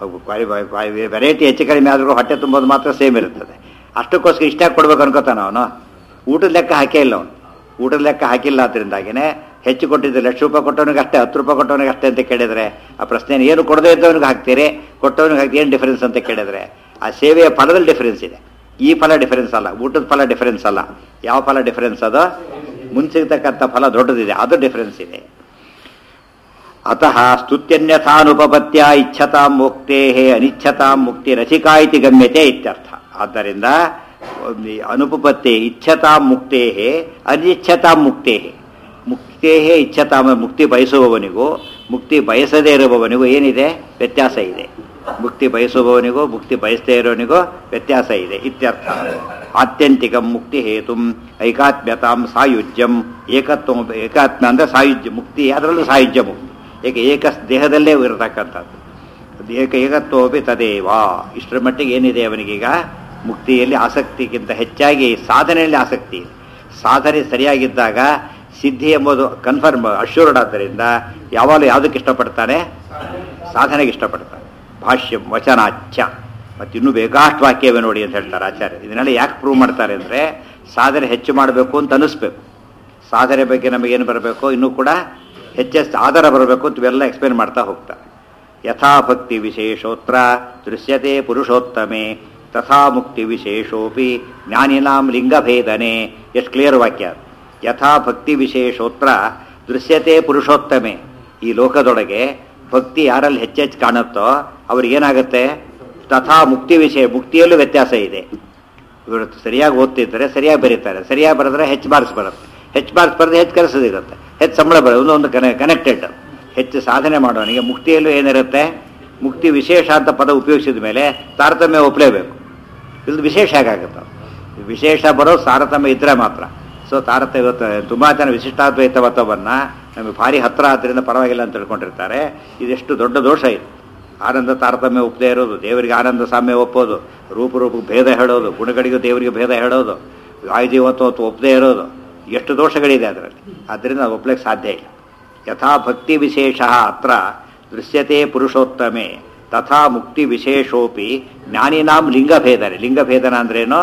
ವೆರೈಟಿ ಹೆಚ್ಚು ಕಡಿಮೆ ಆದ್ರೂ ಹೊಟ್ಟೆ ತುಂಬೋದು ಮಾತ್ರ ಸೇಮ್ ಇರುತ್ತದೆ ಅಷ್ಟಕ್ಕೋಸ್ಕರ ಇಷ್ಟ ಕೊಡ್ಬೇಕು ಅನ್ಕೋತಾನ ಅವನು ಊಟದ ಲೆಕ್ಕ ಹಾಕೇ ಇಲ್ಲ ಅವನು ಊಟದ ಲೆಕ್ಕ ಹಾಕಿಲ್ಲ ಅದರಿಂದಾಗಿನೇ ಹೆಚ್ಚು ಕೊಟ್ಟಿದ್ದು ಲಕ್ಷ ರೂಪಾಯಿ ಕೊಟ್ಟವನಿಗೆ ಅಷ್ಟೇ ಹತ್ತು ರೂಪಾಯಿ ಕೊಟ್ಟವನಿಗೆ ಅಷ್ಟೇ ಅಂತ ಕೇಳಿದ್ರೆ ಆ ಪ್ರಶ್ನೆ ಏನು ಕೊಡದೇ ಇದ್ದವನಿಗೆ ಹಾಕ್ತೀರಿ ಕೊಟ್ಟವನಿಗೆ ಹಾಕಿ ಏನು ಡಿಫರೆನ್ಸ್ ಅಂತ ಕೇಳಿದ್ರೆ ಆ ಸೇವೆಯ ಫಲದಲ್ಲಿ ಡಿಫರೆನ್ಸ್ ಇದೆ ಈ ಫಲ ಡಿಫರೆನ್ಸ್ ಅಲ್ಲ ಊಟದ ಫಲ ಡಿಫರೆನ್ಸ್ ಅಲ್ಲ ಯಾವ ಫಲ ಡಿಫರೆನ್ಸ್ ಅದು ಮುಂಚಿರ್ತಕ್ಕಂಥ ಫಲ ದೊಡ್ಡದಿದೆ ಅದು ಡಿಫರೆನ್ಸ್ ಇದೆ ಅತಃ ಸ್ತುತ್ಯನ್ಯಥಾನುಪಪತ್ಯ ಇಚ್ಛತಾಂ ಮುಕ್ತೇ ಅನಿಚ್ಛತಾಂ ಮುಕ್ತಿ ರಸಿಕಾ ಇತಿ ಗಮ್ಯತೆ ಇತ್ಯರ್ಥ ಆದ್ದರಿಂದ ಒಂದು ಅನುಪಪತ್ತಿ ಇಚ್ಛತಾಂ ಮುಕ್ತೇ ಅನಿಚ್ಛತಾಂ ಮುಕ್ತೇ ಮುಕ್ತೇ ಇಚ್ಛತಾಂ ಮುಕ್ತಿ ಬಯಸುವವನಿಗೂ ಮುಕ್ತಿ ಬಯಸದೇ ಇರುವವನಿಗೂ ಏನಿದೆ ವ್ಯತ್ಯಾಸ ಇದೆ ಮುಕ್ತಿ ಬಯಸುವವನಿಗೂ ಮುಕ್ತಿ ಬಯಸದೇ ಇರೋನಿಗೂ ವ್ಯತ್ಯಾಸ ಇದೆ ಇತ್ಯರ್ಥ ಆತ್ಯಂತಿಕ ಮುಕ್ತಿ ಹೇತು ಐಕಾತ್ಮ್ಯತಾಂ ಸಾಯುಜ್ಯಂ ಏಕತ್ವ ಏಕಾತ್ಮ್ಯ ಅಂದ್ರೆ ಸಾಯುಜ್ಯ ಮುಕ್ತಿ ಅದರಲ್ಲೂ ಸಾಯುಜ್ಯ ಮುಕ್ತಿ ಏಕೆ ಏಕ ದೇಹದಲ್ಲೇ ಇರತಕ್ಕಂಥದ್ದು ಅದು ಏಕ ಏಕತ್ವೋಪಿ ತದೇವ ಇಷ್ಟರ ಮಟ್ಟಿಗೆ ಏನಿದೆ ಅವನಿಗೀಗ ಮುಕ್ತಿಯಲ್ಲಿ ಆಸಕ್ತಿಗಿಂತ ಹೆಚ್ಚಾಗಿ ಸಾಧನೆಯಲ್ಲಿ ಆಸಕ್ತಿ ಇದೆ ಸಾಧನೆ ಸರಿಯಾಗಿದ್ದಾಗ ಸಿದ್ಧಿ ಎಂಬುದು ಕನ್ಫರ್ಮ್ ಅಶ್ಯೂರ್ಡ್ ಆದ್ದರಿಂದ ಯಾವಾಗಲೂ ಯಾವುದಕ್ಕೆ ಇಷ್ಟಪಡ್ತಾನೆ ಸಾಧನೆಗೆ ಇಷ್ಟಪಡ್ತಾನೆ ಭಾಷ್ಯ ವಚನಾಚ್ಯ ಮತ್ತು ಇನ್ನೂ ಬೇಕಾಷ್ಟು ವಾಕ್ಯವೇ ನೋಡಿ ಅಂತ ಹೇಳ್ತಾರೆ ಆಚಾರ್ಯ ಇದನ್ನೆಲ್ಲ ಯಾಕೆ ಪ್ರೂವ್ ಮಾಡ್ತಾರೆ ಅಂದರೆ ಸಾಧನೆ ಹೆಚ್ಚು ಮಾಡಬೇಕು ಅಂತ ಅನಿಸ್ಬೇಕು ಸಾಧನೆ ಬಗ್ಗೆ ನಮಗೇನು ಬರಬೇಕು ಇನ್ನೂ ಕೂಡ ಹೆಚ್ಚೆಚ್ಚು ಆಧಾರ ಬರಬೇಕು ಅಂತ ಇವೆಲ್ಲ ಎಕ್ಸ್ಪ್ಲೇನ್ ಮಾಡ್ತಾ ಹೋಗ್ತಾರೆ ಯಥಾ ಭಕ್ತಿ ವಿಶೇಷೋತ್ರ ದೃಶ್ಯತೆ ಪುರುಷೋತ್ತಮೆ ತಥಾ ಮುಕ್ತಿ ವಿಶೇಷೋಪಿ ಜ್ಞಾನಿನಾಂ ಲಿಂಗಭೇದನೆ ಎಷ್ಟು ಕ್ಲಿಯರ್ ವಾಕ್ಯ ಅದು. ಯಥಾ ಭಕ್ತಿ ವಿಶೇಷೋತ್ರ ದೃಶ್ಯತೆ ಪುರುಷೋತ್ತಮೆ ಈ ಲೋಕದೊಳಗೆ ಭಕ್ತಿ ಯಾರಲ್ಲಿ ಹೆಚ್ಚೆಚ್ಚು ಕಾಣುತ್ತೋ ಅವ್ರಿಗೇನಾಗುತ್ತೆ ತಥಾ ಮುಕ್ತಿ ವಿಷಯ ಮುಕ್ತಿಯಲ್ಲೂ ವ್ಯತ್ಯಾಸ ಇದೆ ಇವರು ಸರಿಯಾಗಿ ಓದ್ತಿದ್ದಾರೆ ಸರಿಯಾಗಿ ಬರೀತಾರೆ ಸರಿಯಾಗಿ ಬರೆದ್ರೆ ಹೆಚ್ಚು ಮಾರ್ಕ್ಸ್ ಬರುತ್ತೆ ಹೆಚ್ಚು ಮಾರ್ಕ್ಸ್ ಬರೆದ್ರೆ ಹೆಚ್ಚು ಕೆಲಸ ಸಿಗುತ್ತೆ ಹೆಚ್ಚು ಸಂಬಳ ಬರೋದು ಒಂದೊಂದು ಕನೆ ಕನೆಕ್ಟೆಡ್ ಹೆಚ್ಚು ಸಾಧನೆ ಮಾಡೋನಿಗೆ ಮುಕ್ತಿಯಲ್ಲೂ ಏನಿರುತ್ತೆ ಮುಕ್ತಿ ವಿಶೇಷ ಅಂತ ಪದ ಉಪಯೋಗಿಸಿದ ಮೇಲೆ ತಾರತಮ್ಯ ಒಪ್ಪಲೇಬೇಕು ಇದು ವಿಶೇಷ ಹೇಗಾಗುತ್ತೆ ವಿಶೇಷ ಬರೋ ತಾರತಮ್ಯ ಇದ್ರೆ ಮಾತ್ರ ಸೊ ತಾರತಮ್ಯ ಇವತ್ತು ತುಂಬ ಜನ ವಿಶಿಷ್ಟಾದ್ವೈತ ಮತವನ್ನು ನಮಗೆ ಭಾರಿ ಹತ್ರ ಆದ್ದರಿಂದ ಪರವಾಗಿಲ್ಲ ಅಂತ ತಿಳ್ಕೊಂಡಿರ್ತಾರೆ ಇದೆಷ್ಟು ದೊಡ್ಡ ದೋಷ ಇದು ಆನಂದ ತಾರತಮ್ಯ ಒಪ್ಪದೇ ಇರೋದು ದೇವರಿಗೆ ಆನಂದ ಸಾಮ್ಯ ಒಪ್ಪೋದು ರೂಪರೂಪಕ್ಕೆ ಭೇದ ಹೇಳೋದು ಗುಣಗಳಿಗೂ ದೇವರಿಗೆ ಭೇದ ಹೇಳೋದು ವಾಯುಜೀವತ್ವ ಒಪ್ಪದೇ ಇರೋದು ಎಷ್ಟು ದೋಷಗಳಿದೆ ಅದರಲ್ಲಿ ಆದ್ದರಿಂದ ಅದು ಒಪ್ಪಲಿಕ್ಕೆ ಸಾಧ್ಯ ಇಲ್ಲ ಯಥಾ ಭಕ್ತಿ ವಿಶೇಷ ಅತ್ರ ದೃಶ್ಯತೆ ಪುರುಷೋತ್ತಮೆ ತಥಾ ಮುಕ್ತಿ ವಿಶೇಷೋಪಿ ಜ್ಞಾನಿನಾಂ ಲಿಂಗಭೇದನೆ ಲಿಂಗಭೇದನ ಅಂದ್ರೇನು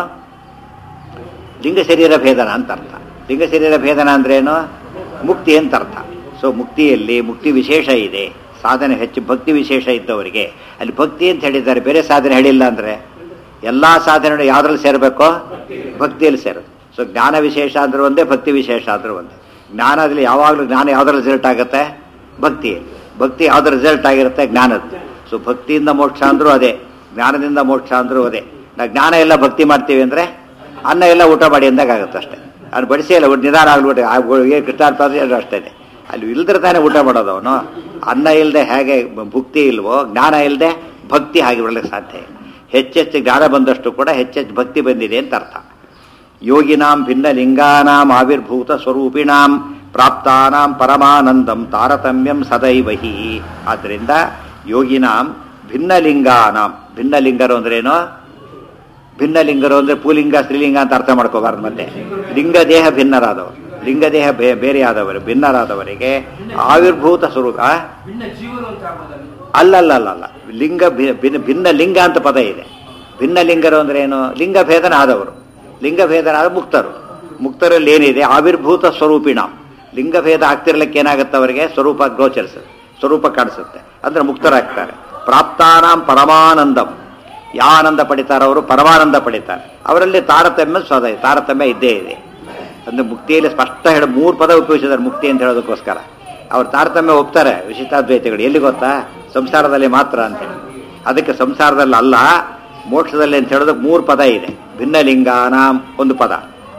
ಲಿಂಗ ಶರೀರ ಭೇದನ ಅಂತ ಅರ್ಥ ಲಿಂಗ ಶರೀರ ಭೇದನ ಅಂದ್ರೇನು ಮುಕ್ತಿ ಅಂತ ಅರ್ಥ ಸೊ ಮುಕ್ತಿಯಲ್ಲಿ ಮುಕ್ತಿ ವಿಶೇಷ ಇದೆ ಸಾಧನೆ ಹೆಚ್ಚು ಭಕ್ತಿ ವಿಶೇಷ ಇದ್ದವರಿಗೆ ಅಲ್ಲಿ ಭಕ್ತಿ ಅಂತ ಹೇಳಿದ್ದಾರೆ ಬೇರೆ ಸಾಧನೆ ಹೇಳಿಲ್ಲ ಅಂದ್ರೆ ಎಲ್ಲಾ ಸಾಧನೆ ಯಾವ್ದ್ರಲ್ಲಿ ಸೇರಬೇಕು ಭಕ್ತಿಯಲ್ಲಿ ಸೇರೋದು ಸೊ ಜ್ಞಾನ ವಿಶೇಷ ಅಂದ್ರೆ ಒಂದೇ ಭಕ್ತಿ ವಿಶೇಷ ಅಂದ್ರೆ ಒಂದೇ ಜ್ಞಾನದಲ್ಲಿ ಯಾವಾಗಲೂ ಜ್ಞಾನ ಯಾವ್ದ್ರ ರಿಸಲ್ಟ್ ಆಗುತ್ತೆ ಭಕ್ತಿಯಲ್ಲಿ ಭಕ್ತಿ ಯಾವ್ದು ರಿಸಲ್ಟ್ ಆಗಿರುತ್ತೆ ಜ್ಞಾನದ್ದು ಸೊ ಭಕ್ತಿಯಿಂದ ಮೋಕ್ಷ ಅಂದ್ರೂ ಅದೇ ಜ್ಞಾನದಿಂದ ಮೋಕ್ಷ ಅಂದ್ರೂ ಅದೇ ನಾವು ಜ್ಞಾನ ಎಲ್ಲ ಭಕ್ತಿ ಮಾಡ್ತೀವಿ ಅಂದ್ರೆ ಅನ್ನ ಎಲ್ಲ ಊಟ ಮಾಡಿ ಅಂದಾಗ ಆಗುತ್ತೆ ಅಷ್ಟೇ ಅದು ಬಡಿಸಿ ಎಲ್ಲ ಊಟ ನಿಧಾನ ಆಗ್ಬಿಟ್ಟು ಏನು ಕೃಷ್ಣಾರ್ಥ ಅಂದ್ರೆ ಅಷ್ಟೇ ಅಲ್ಲಿ ಇಲ್ದ್ರೆ ತಾನೇ ಊಟ ಮಾಡೋದು ಅವನು ಅನ್ನ ಇಲ್ಲದೆ ಹೇಗೆ ಭುಕ್ತಿ ಇಲ್ವೋ ಜ್ಞಾನ ಇಲ್ಲದೆ ಭಕ್ತಿ ಹಾಗೆ ಬರಲಿಕ್ಕೆ ಸಾಧ್ಯ ಇಲ್ಲ ಹೆಚ್ಚೆಚ್ಚು ಜ್ಞಾನ ಬಂದಷ್ಟು ಕೂಡ ಹೆಚ್ಚೆಚ್ಚು ಭಕ್ತಿ ಬಂದಿದೆ ಅಂತ ಅರ್ಥ ಯೋಗಿನಾಂ ಭಿನ್ನ ಲಿಂಗಾನಾಂ ಆವಿರ್ಭೂತ ಸ್ವರೂಪಿಣಾಂ ಪ್ರಾಪ್ತಾನಾಂ ಪರಮಾನಂದಂ ತಾರತಮ್ಯಂ ಸದೈವಹಿ ಆದ್ದರಿಂದ ಯೋಗಿನಾಂ ಭಿನ್ನ ಲಿಂಗಾನಾಂ ಭಿನ್ನ ಲಿಂಗರು ಅಂದ್ರೇನು ಭಿನ್ನ ಲಿಂಗರು ಅಂದ್ರೆ ಪೂಲಿಂಗ ಸ್ತ್ರೀಲಿಂಗ ಅಂತ ಅರ್ಥ ಮಾಡ್ಕೋಬಾರ್ದು ಮತ್ತೆ ಲಿಂಗ ದೇಹ ಭಿನ್ನರಾದವರು ಲಿಂಗ ದೇಹ ಬೇ- ಬೇರೆಯಾದವರು ಭಿನ್ನರಾದವರಿಗೆ ಆವಿರ್ಭೂತ ಸ್ವರೂಪ ಆ?
ಭಿನ್ನ ಜೀವರು ಅಂತ ಆಗ್ಬೋದಲ್ಲ
ಅಲ್ಲಲ್ಲಲ್ಲ ಲಿಂಗ ಭಿ- ಭಿನ್ನ ಭಿನ್ನ ಲಿಂಗ ಅಂತ ಪದ ಇದೆ ಭಿನ್ನ ಲಿಂಗರು ಅಂದ್ರೆ ಏನು ಲಿಂಗ ಭೇದನ ಆದವರು ಲಿಂಗ ಭೇದನ ಆದ ಮುಕ್ತರು ಮುಕ್ತರಲ್ಲಿ ಏನಿದೆ ಆವಿರ್ಭೂತ ಸ್ವರೂಪಿಣ ಲಿಂಗ ಭೇದ ಆಗ್ತಿರ್ಲಿಕ್ಕೆ ಏನಾಗುತ್ತೆ ಅವರಿಗೆ ಸ್ವರೂಪ ಗೋಚರಿಸುತ್ತೆ ಸ್ವರೂಪ ಕಾಣಿಸುತ್ತೆ ಅಂದ್ರೆ ಮುಕ್ತರಾಗ್ತಾರೆ ಪ್ರಾಪ್ತಾನಾಂ ಪರಮಾನಂದಂ ಯಾವ ಆನಂದ ಪಡಿತಾರೋ ಅವರು ಪರಮಾನಂದ ಪಡಿತಾರೆ ಅವರಲ್ಲಿ ತಾರತಮ್ಯ ಸ್ವದ ತಾರತಮ್ಯ ಇದ್ದೇ ಇದೆ ಅಂದ್ರೆ ಮುಕ್ತಿಯಲ್ಲಿ ಸ್ಪಷ್ಟ ಹೇಳಿ ಮೂರು ಪದ ಉಪಯೋಗಿಸಿದ್ದಾರೆ ಮುಕ್ತಿ ಅಂತ ಹೇಳೋದಕ್ಕೋಸ್ಕರ ಅವ್ರು ತಾರತಮ್ಯ ಒಪ್ತಾರೆ ವಿಶಿಷ್ಟಾದ್ವೈತಗಳು ಎಲ್ಲಿ ಗೊತ್ತಾ ಸಂಸಾರದಲ್ಲಿ ಮಾತ್ರ ಅಂತೇಳಿ ಅದಕ್ಕೆ ಸಂಸಾರದಲ್ಲಿ ಅಲ್ಲ ಮೋಕ್ಷದಲ್ಲಿ ಅಂತ ಹೇಳೋದಕ್ಕೆ ಮೂರು ಪದ ಇದೆ ಭಿನ್ನ ಲಿಂಗಾನಾಂ ಒಂದು ಪದ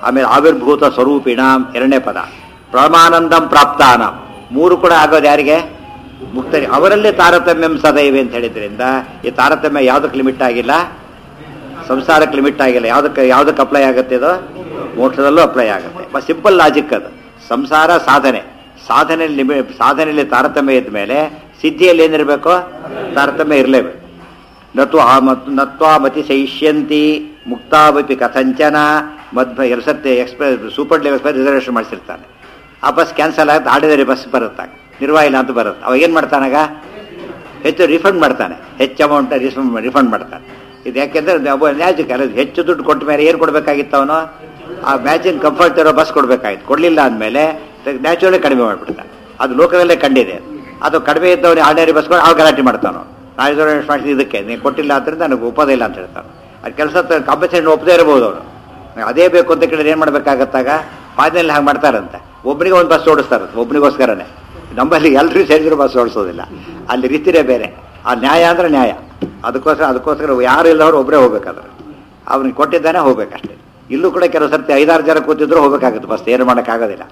ಆಮೇಲೆ ಆವಿರ್ಭೂತ ಸ್ವರೂಪಿಣ ಎರಡನೇ ಪದ ಪ್ರಮಾನಂದಂ ಪ್ರಾಪ್ತಾನ ಮೂರು ಕೂಡ ಆಗೋದು ಯಾರಿಗೆ ಮುಕ್ತರಿ ಅವರಲ್ಲೇ ತಾರತಮ್ಯಂ ಸದೈವೆ ಅಂತ ಹೇಳಿದ್ರಿಂದ ಈ ತಾರತಮ್ಯ ಯಾವುದಕ್ಕೆ ಲಿಮಿಟ್ ಆಗಿಲ್ಲ ಸಂಸಾರಕ್ಕೆ ಲಿಮಿಟ್ ಆಗಿಲ್ಲ ಯಾವುದಕ್ಕೆ ಯಾವುದಕ್ಕೆ ಅಪ್ಲೈ ಆಗುತ್ತೆ ಇದು ಮೋಕ್ಷದಲ್ಲೂ ಅಪ್ಲೈ ಆಗುತ್ತೆ ಸಿಂಪಲ್ ಲಾಜಿಕ್ ಅದು ಸಂಸಾರ ಸಾಧನೆ ಸಾಧನೆ ಲಿಮಿ ಸಾಧನೆಯಲ್ಲಿ ತಾರತಮ್ಯ ಇದ್ದ ಮೇಲೆ ಸಿದ್ಧಿಯಲ್ಲಿ ಏನಿರಬೇಕು ತಾರತಮ್ಯ ಇರಲೇಬೇಕು ನತ್ವ ಮತ್ತು ನತ್ವಾ ಮತಿ ಶೈಷ್ಯಂತಿ ಮುಕ್ತಾವಪಿ ಕಥಂಚನ ಮಧ್ವ ಎರಡು ಸರ್ತಿ express super level express reservation ಮಾಡಿಸಿರ್ತಾನೆ ಆ ಬಸ್ ಕ್ಯಾನ್ಸಲ್ ಆಗುತ್ತೆ ಆರ್ಡಿನರಿ ಬಸ್ ಬರುತ್ತಾಗ ನಿರ್ವಾಯಿಲ್ಲ ಅಂತ ಬರುತ್ತೆ ಅವಾಗ ಏನು ಮಾಡ್ತಾನಾಗ ಹೆಚ್ಚು ರಿಫಂಡ್ ಮಾಡ್ತಾನೆ ಹೆಚ್ಚು ಅಮೌಂಟ್ ರಿಫಂಡ್ ಮಾಡ್ತಾನೆ ಇದು ಯಾಕೆಂದ್ರೆ ಒಬ್ಬ ನ್ಯಾಜಿಕ್ ಅಲ್ಲ ಹೆಚ್ಚು ದುಡ್ಡು ಕೊಟ್ಟ ಮೇಲೆ ಏನು ಕೊಡಬೇಕಾಗಿತ್ತು ಅವನು ಆ ಮ್ಯಾಚಿನ ಕಂಫರ್ಟ್ ಇರೋ ಬಸ್ ಕೊಡಬೇಕಾಗಿತ್ತು ಕೊಡಲಿಲ್ಲ ಅಂದಮೇಲೆ ನ್ಯಾಚುರಲಿ ಕಡಿಮೆ ಮಾಡಿಬಿಡ್ತಾನೆ ಅದು ಲೋಕದಲ್ಲೇ ಕಂಡಿದೆ ಅದು ಕಡಿಮೆ ಇದ್ದವನು ಆರ್ಡಿನರಿ ಬಸ್ಗಳು ಅವ್ರು ಗಲಾಟೆ ಮಾಡ್ತಾನೋ ನಾವು ರಿಸರ್ವೇಷನ್ ಮಾಡಿಸಿ ಇದಕ್ಕೆ ನೀವು ಕೊಟ್ಟಿಲ್ಲ ಆದ್ದರಿಂದ ನನಗೆ ಒಪ್ಪೋದಿಲ್ಲ ಅಂತ ಹೇಳ್ತಾನೆ ಅದು ಕೆಲಸ ಕಾಂಪನ್ಸೇಷನ್ ಒಪ್ಪದೇ ಇರ್ಬೋದು ಅವನು ಅದೇ ಬೇಕು ಅಂತ ಕೇಳಿದ್ರೆ ಏನು ಮಾಡಬೇಕಾಗತ್ತಾಗ ಫಾಯ್ನಲ್ಲಿ ಹಾಗೆ ಮಾಡ್ತಾರಂತೆ ಒಬ್ಬನಿಗೆ ಒಂದು ಬಸ್ ಓಡಿಸ್ತಾರಂತೆ ಒಬ್ಬನಿಗೋಸ್ಕರನೇ ನಮ್ಮಲ್ಲಿ ಎಲ್ಲರೂ ಸೇರಿದ್ರು ಬಸ್ ಓಡಿಸೋದಿಲ್ಲ ಅಲ್ಲಿ ರೀತಿನೇ ಬೇರೆ ಆ ನ್ಯಾಯ ಅಂದ್ರೆ ನ್ಯಾಯ ಅದಕ್ಕೋಸ್ಕರ ಅದಕ್ಕೋಸ್ಕರ ಯಾರು ಇಲ್ಲವರು ಒಬ್ಬರೇ ಹೋಗ್ಬೇಕಾದ್ರೆ ಅವ್ನಿಗೆ ಕೊಟ್ಟಿದ್ದಾನೆ ಹೋಗ್ಬೇಕಷ್ಟೇ ಇಲ್ಲೂ ಕೂಡ ಕೆಲವು ಸರ್ತಿ ಐದಾರು ಜನ ಕೂತಿದ್ರು ಹೋಗ್ಬೇಕಾಗುತ್ತೆ ಬಸ್ ಏನು ಮಾಡೋಕ್ಕಾಗೋದಿಲ್ಲ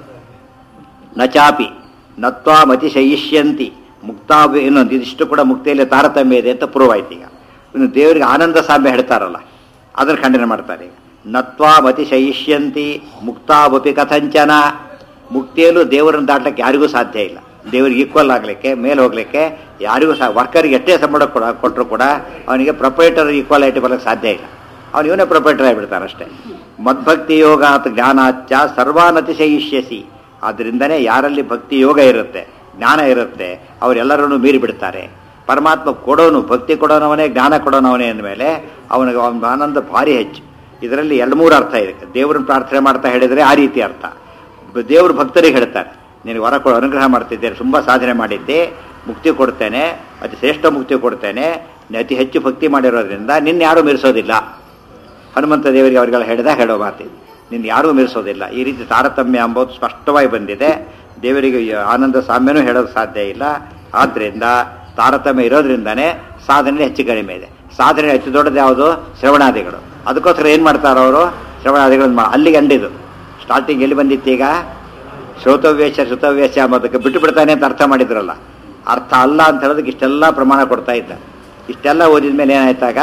ನಚಾಪಿ ನತ್ವಾ ಮತಿ ಶಯಿಷ್ಯಂತಿ ಮುಕ್ತಾ ಇನ್ನೊಂದು ಇದಿಷ್ಟು ಕೂಡ ಮುಕ್ತಿಯಲ್ಲಿ ತಾರತಮ್ಯ ಇದೆ ಅಂತ ಪ್ರೂವ್ ಆಯ್ತು ಈಗ ಇನ್ನು ದೇವರಿಗೆ ಆನಂದ ಸಾಮ್ಯ ಹೇಳ್ತಾರಲ್ಲ ಅದನ್ನು ಖಂಡನೆ ಮಾಡ್ತಾರೆ ಈಗ ನತ್ವಾ ಮತಿ ಶಯಿಷ್ಯಂತಿ ಮುಕ್ತಾವಪಿ ಕಥಂಚನ ಮುಕ್ತಿಯಲ್ಲೂ ದೇವರನ್ನು ದಾಟಕ್ಕೆ ಯಾರಿಗೂ ಸಾಧ್ಯ ಇಲ್ಲ ದೇವರಿಗೆ ಈಕ್ವಲ್ ಆಗಲಿಕ್ಕೆ ಮೇಲೆ ಹೋಗ್ಲಿಕ್ಕೆ ಯಾರಿಗೂ ಸಹ ವರ್ಕರ್ಗೆ ಎಷ್ಟೇ ಸಂಬಳ ಕೊಡ ಕೊಟ್ಟರು ಕೂಡ ಅವನಿಗೆ ಪ್ರೊಪರೇಟರ್ ಈಕ್ವಾಲಿಟಿ ಬರಲಿಕ್ಕೆ ಸಾಧ್ಯ ಇಲ್ಲ ಅವನು ಇವನೇ ಪ್ರೊಪರೇಟರ್ ಆಗಿಬಿಡ್ತಾನೆ ಅಷ್ಟೇ ಮದ್ಭಕ್ತಿ ಯೋಗ ಅಥವಾ ಜ್ಞಾನಾಚ ಸರ್ವಾನತಿಶಯಿಷ್ಯಸಿ ಆದ್ದರಿಂದನೇ ಯಾರಲ್ಲಿ ಭಕ್ತಿ ಯೋಗ ಇರುತ್ತೆ ಜ್ಞಾನ ಇರುತ್ತೆ ಅವರೆಲ್ಲರನ್ನು ಮೀರಿ ಬಿಡ್ತಾರೆ ಪರಮಾತ್ಮ ಕೊಡೋನು ಭಕ್ತಿ ಕೊಡೋನವನೇ ಜ್ಞಾನ ಕೊಡೋನವನೇ ಅಂದಮೇಲೆ ಅವನಿಗೆ ಅವನ ಆನಂದ ಭಾರಿ ಹೆಚ್ಚು ಇದರಲ್ಲಿ ಎರಡು ಮೂರು ಅರ್ಥ ಇದೆ ದೇವ್ರನ್ನ ಪ್ರಾರ್ಥನೆ ಮಾಡ್ತಾ ಹೇಳಿದರೆ ಆ ರೀತಿ ಅರ್ಥ ದೇವ್ರ ಭಕ್ತರಿಗೆ ಹೇಳ್ತಾರೆ ನೀನು ವರ ಕೊಡು ಅನುಗ್ರಹ ಮಾಡ್ತಿದ್ದೇನೆ ತುಂಬ ಸಾಧನೆ ಮಾಡಿದ್ದೆ ಮುಕ್ತಿ ಕೊಡ್ತೇನೆ ಅತಿ ಶ್ರೇಷ್ಠ ಮುಕ್ತಿ ಕೊಡ್ತೇನೆ ನೀನು ಅತಿ ಹೆಚ್ಚು ಭಕ್ತಿ ಮಾಡಿರೋದ್ರಿಂದ ನಿನ್ನ ಯಾರೂ ಮೀರಿಸೋದಿಲ್ಲ ಹನುಮಂತ ದೇವರಿಗೆ ಅವರಿಗೆಲ್ಲ ಹೇಳಿದ ಹೇಳೋ ಮಾತಿದೆ ನಿನ್ನ ಯಾರೂ ಮೀರಿಸೋದಿಲ್ಲ ಈ ರೀತಿ ತಾರತಮ್ಯ ಎಂಬುದು ಸ್ಪಷ್ಟವಾಗಿ ಬಂದಿದೆ ದೇವರಿಗೆ ಈ ಆನಂದ ಸಾಮ್ಯನೂ ಹೇಳೋದು ಸಾಧ್ಯ ಇಲ್ಲ ಆದ್ದರಿಂದ ತಾರತಮ್ಯ ಇರೋದ್ರಿಂದನೇ ಸಾಧನೆ ಹೆಚ್ಚು ಕಡಿಮೆ ಇದೆ ಸಾಧನೆ ಹೆಚ್ಚು ದೊಡ್ಡದು ಯಾವುದು ಶ್ರವಣಾದಿಗಳು ಅದಕ್ಕೋಸ್ಕರ ಏನು ಮಾಡ್ತಾರೋ ಅವರು ಶ್ರವಣಾದಿಗಳನ್ನು ಮಾ ಅಲ್ಲಿಗೆ ಅಂಡಿದು ಸ್ಟಾರ್ಟಿಂಗ್ ಎಲ್ಲಿ ಬಂದಿತ್ತು ಈಗ ಶ್ರೋತವ್ಯಶ ಶ್ರುತವ್ಯಶ ಅಂಬೋದಕ್ಕೆ ಬಿಟ್ಟು ಬಿಡ್ತಾನೆ ಅಂತ ಅರ್ಥ ಮಾಡಿದ್ರಲ್ಲ ಅರ್ಥ ಅಲ್ಲ ಅಂತ ಹೇಳೋದಕ್ಕೆ ಇಷ್ಟೆಲ್ಲ ಪ್ರಮಾಣ ಕೊಡ್ತಾ ಇದ್ದ ಇಷ್ಟೆಲ್ಲ ಓದಿದ ಮೇಲೆ ಏನಾಯ್ತಾಗ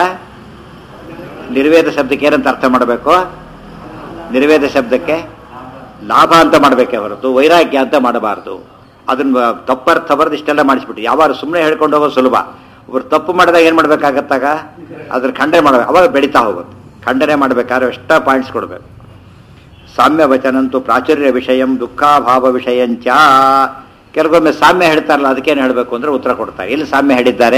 ನಿರ್ವೇದ ಶಬ್ದಕ್ಕೆ ಏನಂತ ಅರ್ಥ ಮಾಡಬೇಕು ನಿರ್ವೇದ ಶಬ್ದಕ್ಕೆ ಲಾಭ ಅಂತ ಮಾಡಬೇಕೆ ಹೊರತು ವೈರಾಗ್ಯ ಅಂತ ಮಾಡಬಾರ್ದು ಅದನ್ನ ತಪ್ಪರ್ಥ ಬರೆದು ಇಷ್ಟೆಲ್ಲ ಮಾಡಿಸ್ಬಿಟ್ಟು ಯಾವಾಗ ಸುಮ್ಮನೆ ಹೇಳ್ಕೊಂಡು ಹೋಗೋದು ಸುಲಭ ಒಬ್ರು ತಪ್ಪು ಮಾಡಿದಾಗ ಏನು ಮಾಡ್ಬೇಕಾಗತ್ತಾಗ ಅದ್ರ ಖಂಡನೆ ಮಾಡಬೇಕು ಅವಾಗ ಬೆಳೀತಾ ಹೋಗುತ್ತೆ ಖಂಡನೆ ಮಾಡಬೇಕಾದ್ರೆ ಎಷ್ಟ ಪಾಯಿಂಟ್ಸ್ ಕೊಡಬೇಕು ಸಾಮ್ಯ ವಚನಂತೂ ಪ್ರಾಚುರ್ಯ ವಿಷಯಂ ದುಃಖಾಭಾವ ವಿಷಯಂಚ ಕೆಲವೊಮ್ಮೆ ಸಾಮ್ಯ ಹೇಳ್ತಾರಲ್ಲ ಅದಕ್ಕೇನು ಹೇಳಬೇಕು ಅಂದ್ರೆ ಉತ್ತರ ಕೊಡ್ತಾರೆ ಎಲ್ಲಿ ಸಾಮ್ಯ ಹೇಳಿದ್ದಾರೆ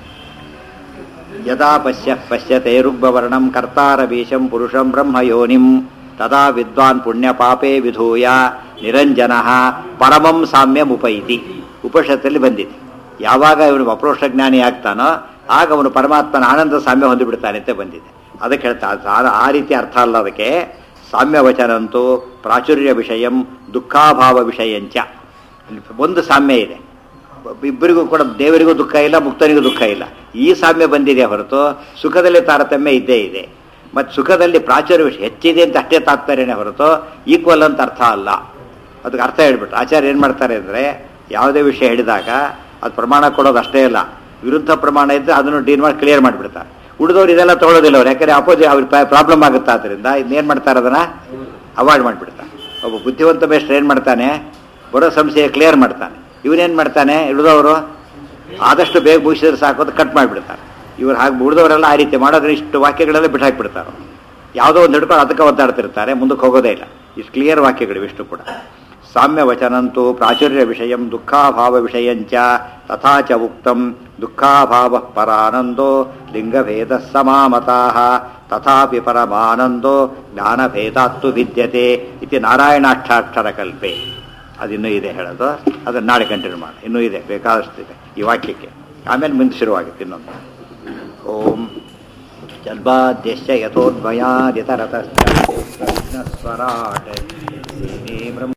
ಯದಾ ಪಶ್ಯ ಪಶ್ಯತೆ ರುಗ್ಭವರ್ಣಂ ಕರ್ತಾರ ಬೀಶಂ ಪುರುಷಂ ಬ್ರಹ್ಮ ಯೋನಿಂ ತದಾ ವಿದ್ವಾನ್ ಪುಣ್ಯ ಪಾಪೇ ವಿಧೂಯ ನಿರಂಜನ ಪರಮಂ ಸಾಮ್ಯಮುಪೈತಿ ಉಪನಿಷತ್ತಲ್ಲಿ ಬಂದಿದೆ ಯಾವಾಗ ಇವನು ಅಪ್ರೋಷ್ಟ ಜ್ಞಾನಿ ಆಗ್ತಾನೋ ಆಗ ಅವನು ಪರಮಾತ್ಮನ ಆನಂದ ಸಾಮ್ಯ ಹೊಂದಿಬಿಡ್ತಾನೆ ಅಂತ ಬಂದಿದೆ ಅದಕ್ಕೆ ಹೇಳ್ತಾ ಆ- ಆ ರೀತಿ ಅರ್ಥ ಅಲ್ಲ ಅದಕ್ಕೆ ಸಾಮ್ಯ ವಚನಂತೂ ಪ್ರಾಚುರ್ಯ ವಿಷಯಂ ದುಃಖಾಭಾವ ವಿಷಯಂಚ ಇಲ್ಲಿ ಒಂದು ಸಾಮ್ಯ ಇದೆ ಇಬ್ಬರಿಗೂ ಕೂಡ ದೇವರಿಗೂ ದುಃಖ ಇಲ್ಲ ಮುಕ್ತನಿಗೂ ದುಃಖ ಇಲ್ಲ ಈ ಸಾಮ್ಯ ಬಂದಿದೆ ಹೊರತು ಸುಖದಲ್ಲಿ ತಾರತಮ್ಯ ಇದ್ದೇ ಇದೆ ಮತ್ತು ಸುಖದಲ್ಲಿ ಪ್ರಾಚುರ್ಯ ವಿಷಯ ಹೆಚ್ಚಿದೆ ಅಂತ ಅಷ್ಟೇ ತಾತ್ಪರ್ಯನೇ ಹೊರತು ಈಕ್ವಲ್ ಅಂತ ಅರ್ಥ ಅಲ್ಲ ಅದಕ್ಕೆ ಅರ್ಥ ಹೇಳ್ಬಿಟ್ಟು ಆಚಾರ್ಯ ಏನು ಮಾಡ್ತಾರೆ ಅಂದರೆ ಯಾವುದೇ ವಿಷಯ ಹೇಳಿದಾಗ ಅದು ಪ್ರಮಾಣ ಕೊಡೋದು ಅಷ್ಟೇ ಇಲ್ಲ ವಿರುದ್ಧ ಪ್ರಮಾಣ ಇದ್ದರೆ ಅದನ್ನು ಡೀಲ್ ಮಾಡಿ ಕ್ಲಿಯರ್ ಮಾಡಿಬಿಡ್ತಾರೆ ಉಳಿದವ್ರು ಇದೆಲ್ಲ ತೊಗೊಳೋದಿಲ್ಲ ಅವ್ರು ಯಾಕಂದರೆ ಅಪೋಸಿ ಅವ್ರಿಗೆ ಪ್ರಾಬ್ಲಮ್ ಆಗುತ್ತೆ ಆದ್ದರಿಂದ ಇನ್ನೇನು ಮಾಡ್ತಾರೆ ಅದನ್ನು ಅವಾಯ್ಡ್ ಮಾಡಿಬಿಡ್ತಾರೆ ಒಬ್ಬ ಬುದ್ಧಿವಂತ ಮೇಷ್ಟ್ರು ಏನು ಮಾಡ್ತಾನೆ ಬರೋ ಸಂಶಯ ಕ್ಲಿಯರ್ ಮಾಡ್ತಾನೆ ಇವನೇನು ಮಾಡ್ತಾನೆ ಉಳಿದವರು ಆದಷ್ಟು ಬೇಗ ಮುಗಿಸಿದ್ರೆ ಸಾಕು ಅಂತ ಕಟ್ ಮಾಡಿಬಿಡ್ತಾರೆ ಇವ್ರು ಹಾಗೆ ಉಳಿದವರೆಲ್ಲ ಆ ರೀತಿ ಮಾಡೋದ್ರೆ ಇಷ್ಟು ವಾಕ್ಯಗಳೆಲ್ಲ ಬಿಟ್ಟು ಹಾಕ್ಬಿಡ್ತಾರೆ ಯಾವುದೋ ಒಂದು ಹಿಡ್ಕೊಂಡು ಅದಕ್ಕೆ ಒದ್ದಾಡ್ತಿರ್ತಾರೆ ಮುಂದಕ್ಕೆ ಹೋಗೋದೇ ಇಲ್ಲ ಇಷ್ಟು ಕ್ಲಿಯರ್ ವಾಕ್ಯಗಳು ಇಷ್ಟು ಕೂಡ ಸಾಮ್ಯ ವಚನಂತೂ ಪ್ರಾಚುರ್ಯ ವಿಷಯಂ ದುಃಖಾಭಾವ ವಿಷಯಂಚ ತಥಾ ಚ ಉಕ್ತಂ ದುಃಖಾಭಾವ ಪರಾನಂದೋ ಲಿಂಗಭೇದ ಸಮಾಮತಾ ತಥಾಪಿ ಪರಮಾನಂದೋ ಜ್ಞಾನಭೇದಾತ್ತು ವಿದ್ಯತೆ ಇತಿ ನಾರಾಯಣಾಕ್ಷಾಕ್ಷರ ಕಲ್ಪೆ ಅದಿನ್ನೂ ಇದೆ ಹೇಳೋದು ಅದನ್ನು ನಾಳೆ ಕಂಟಿನ್ಯೂ ಮಾಡಿ ಇನ್ನೂ ಇದೆ ಬೇಕಾದಷ್ಟಿದೆ ಈ ವಾಕ್ಯಕ್ಕೆ ಆಮೇಲೆ ಮುಂದೆ ಶುರುವಾಗುತ್ತೆ ಇನ್ನೊಂದು ಓಂ ಜಲ್ಬಾದ್ಯಶ್ಯ ಯಥೋದ್ಭಯಾದಿತರತಶ್ಚ ಸ್ವರಾಟ್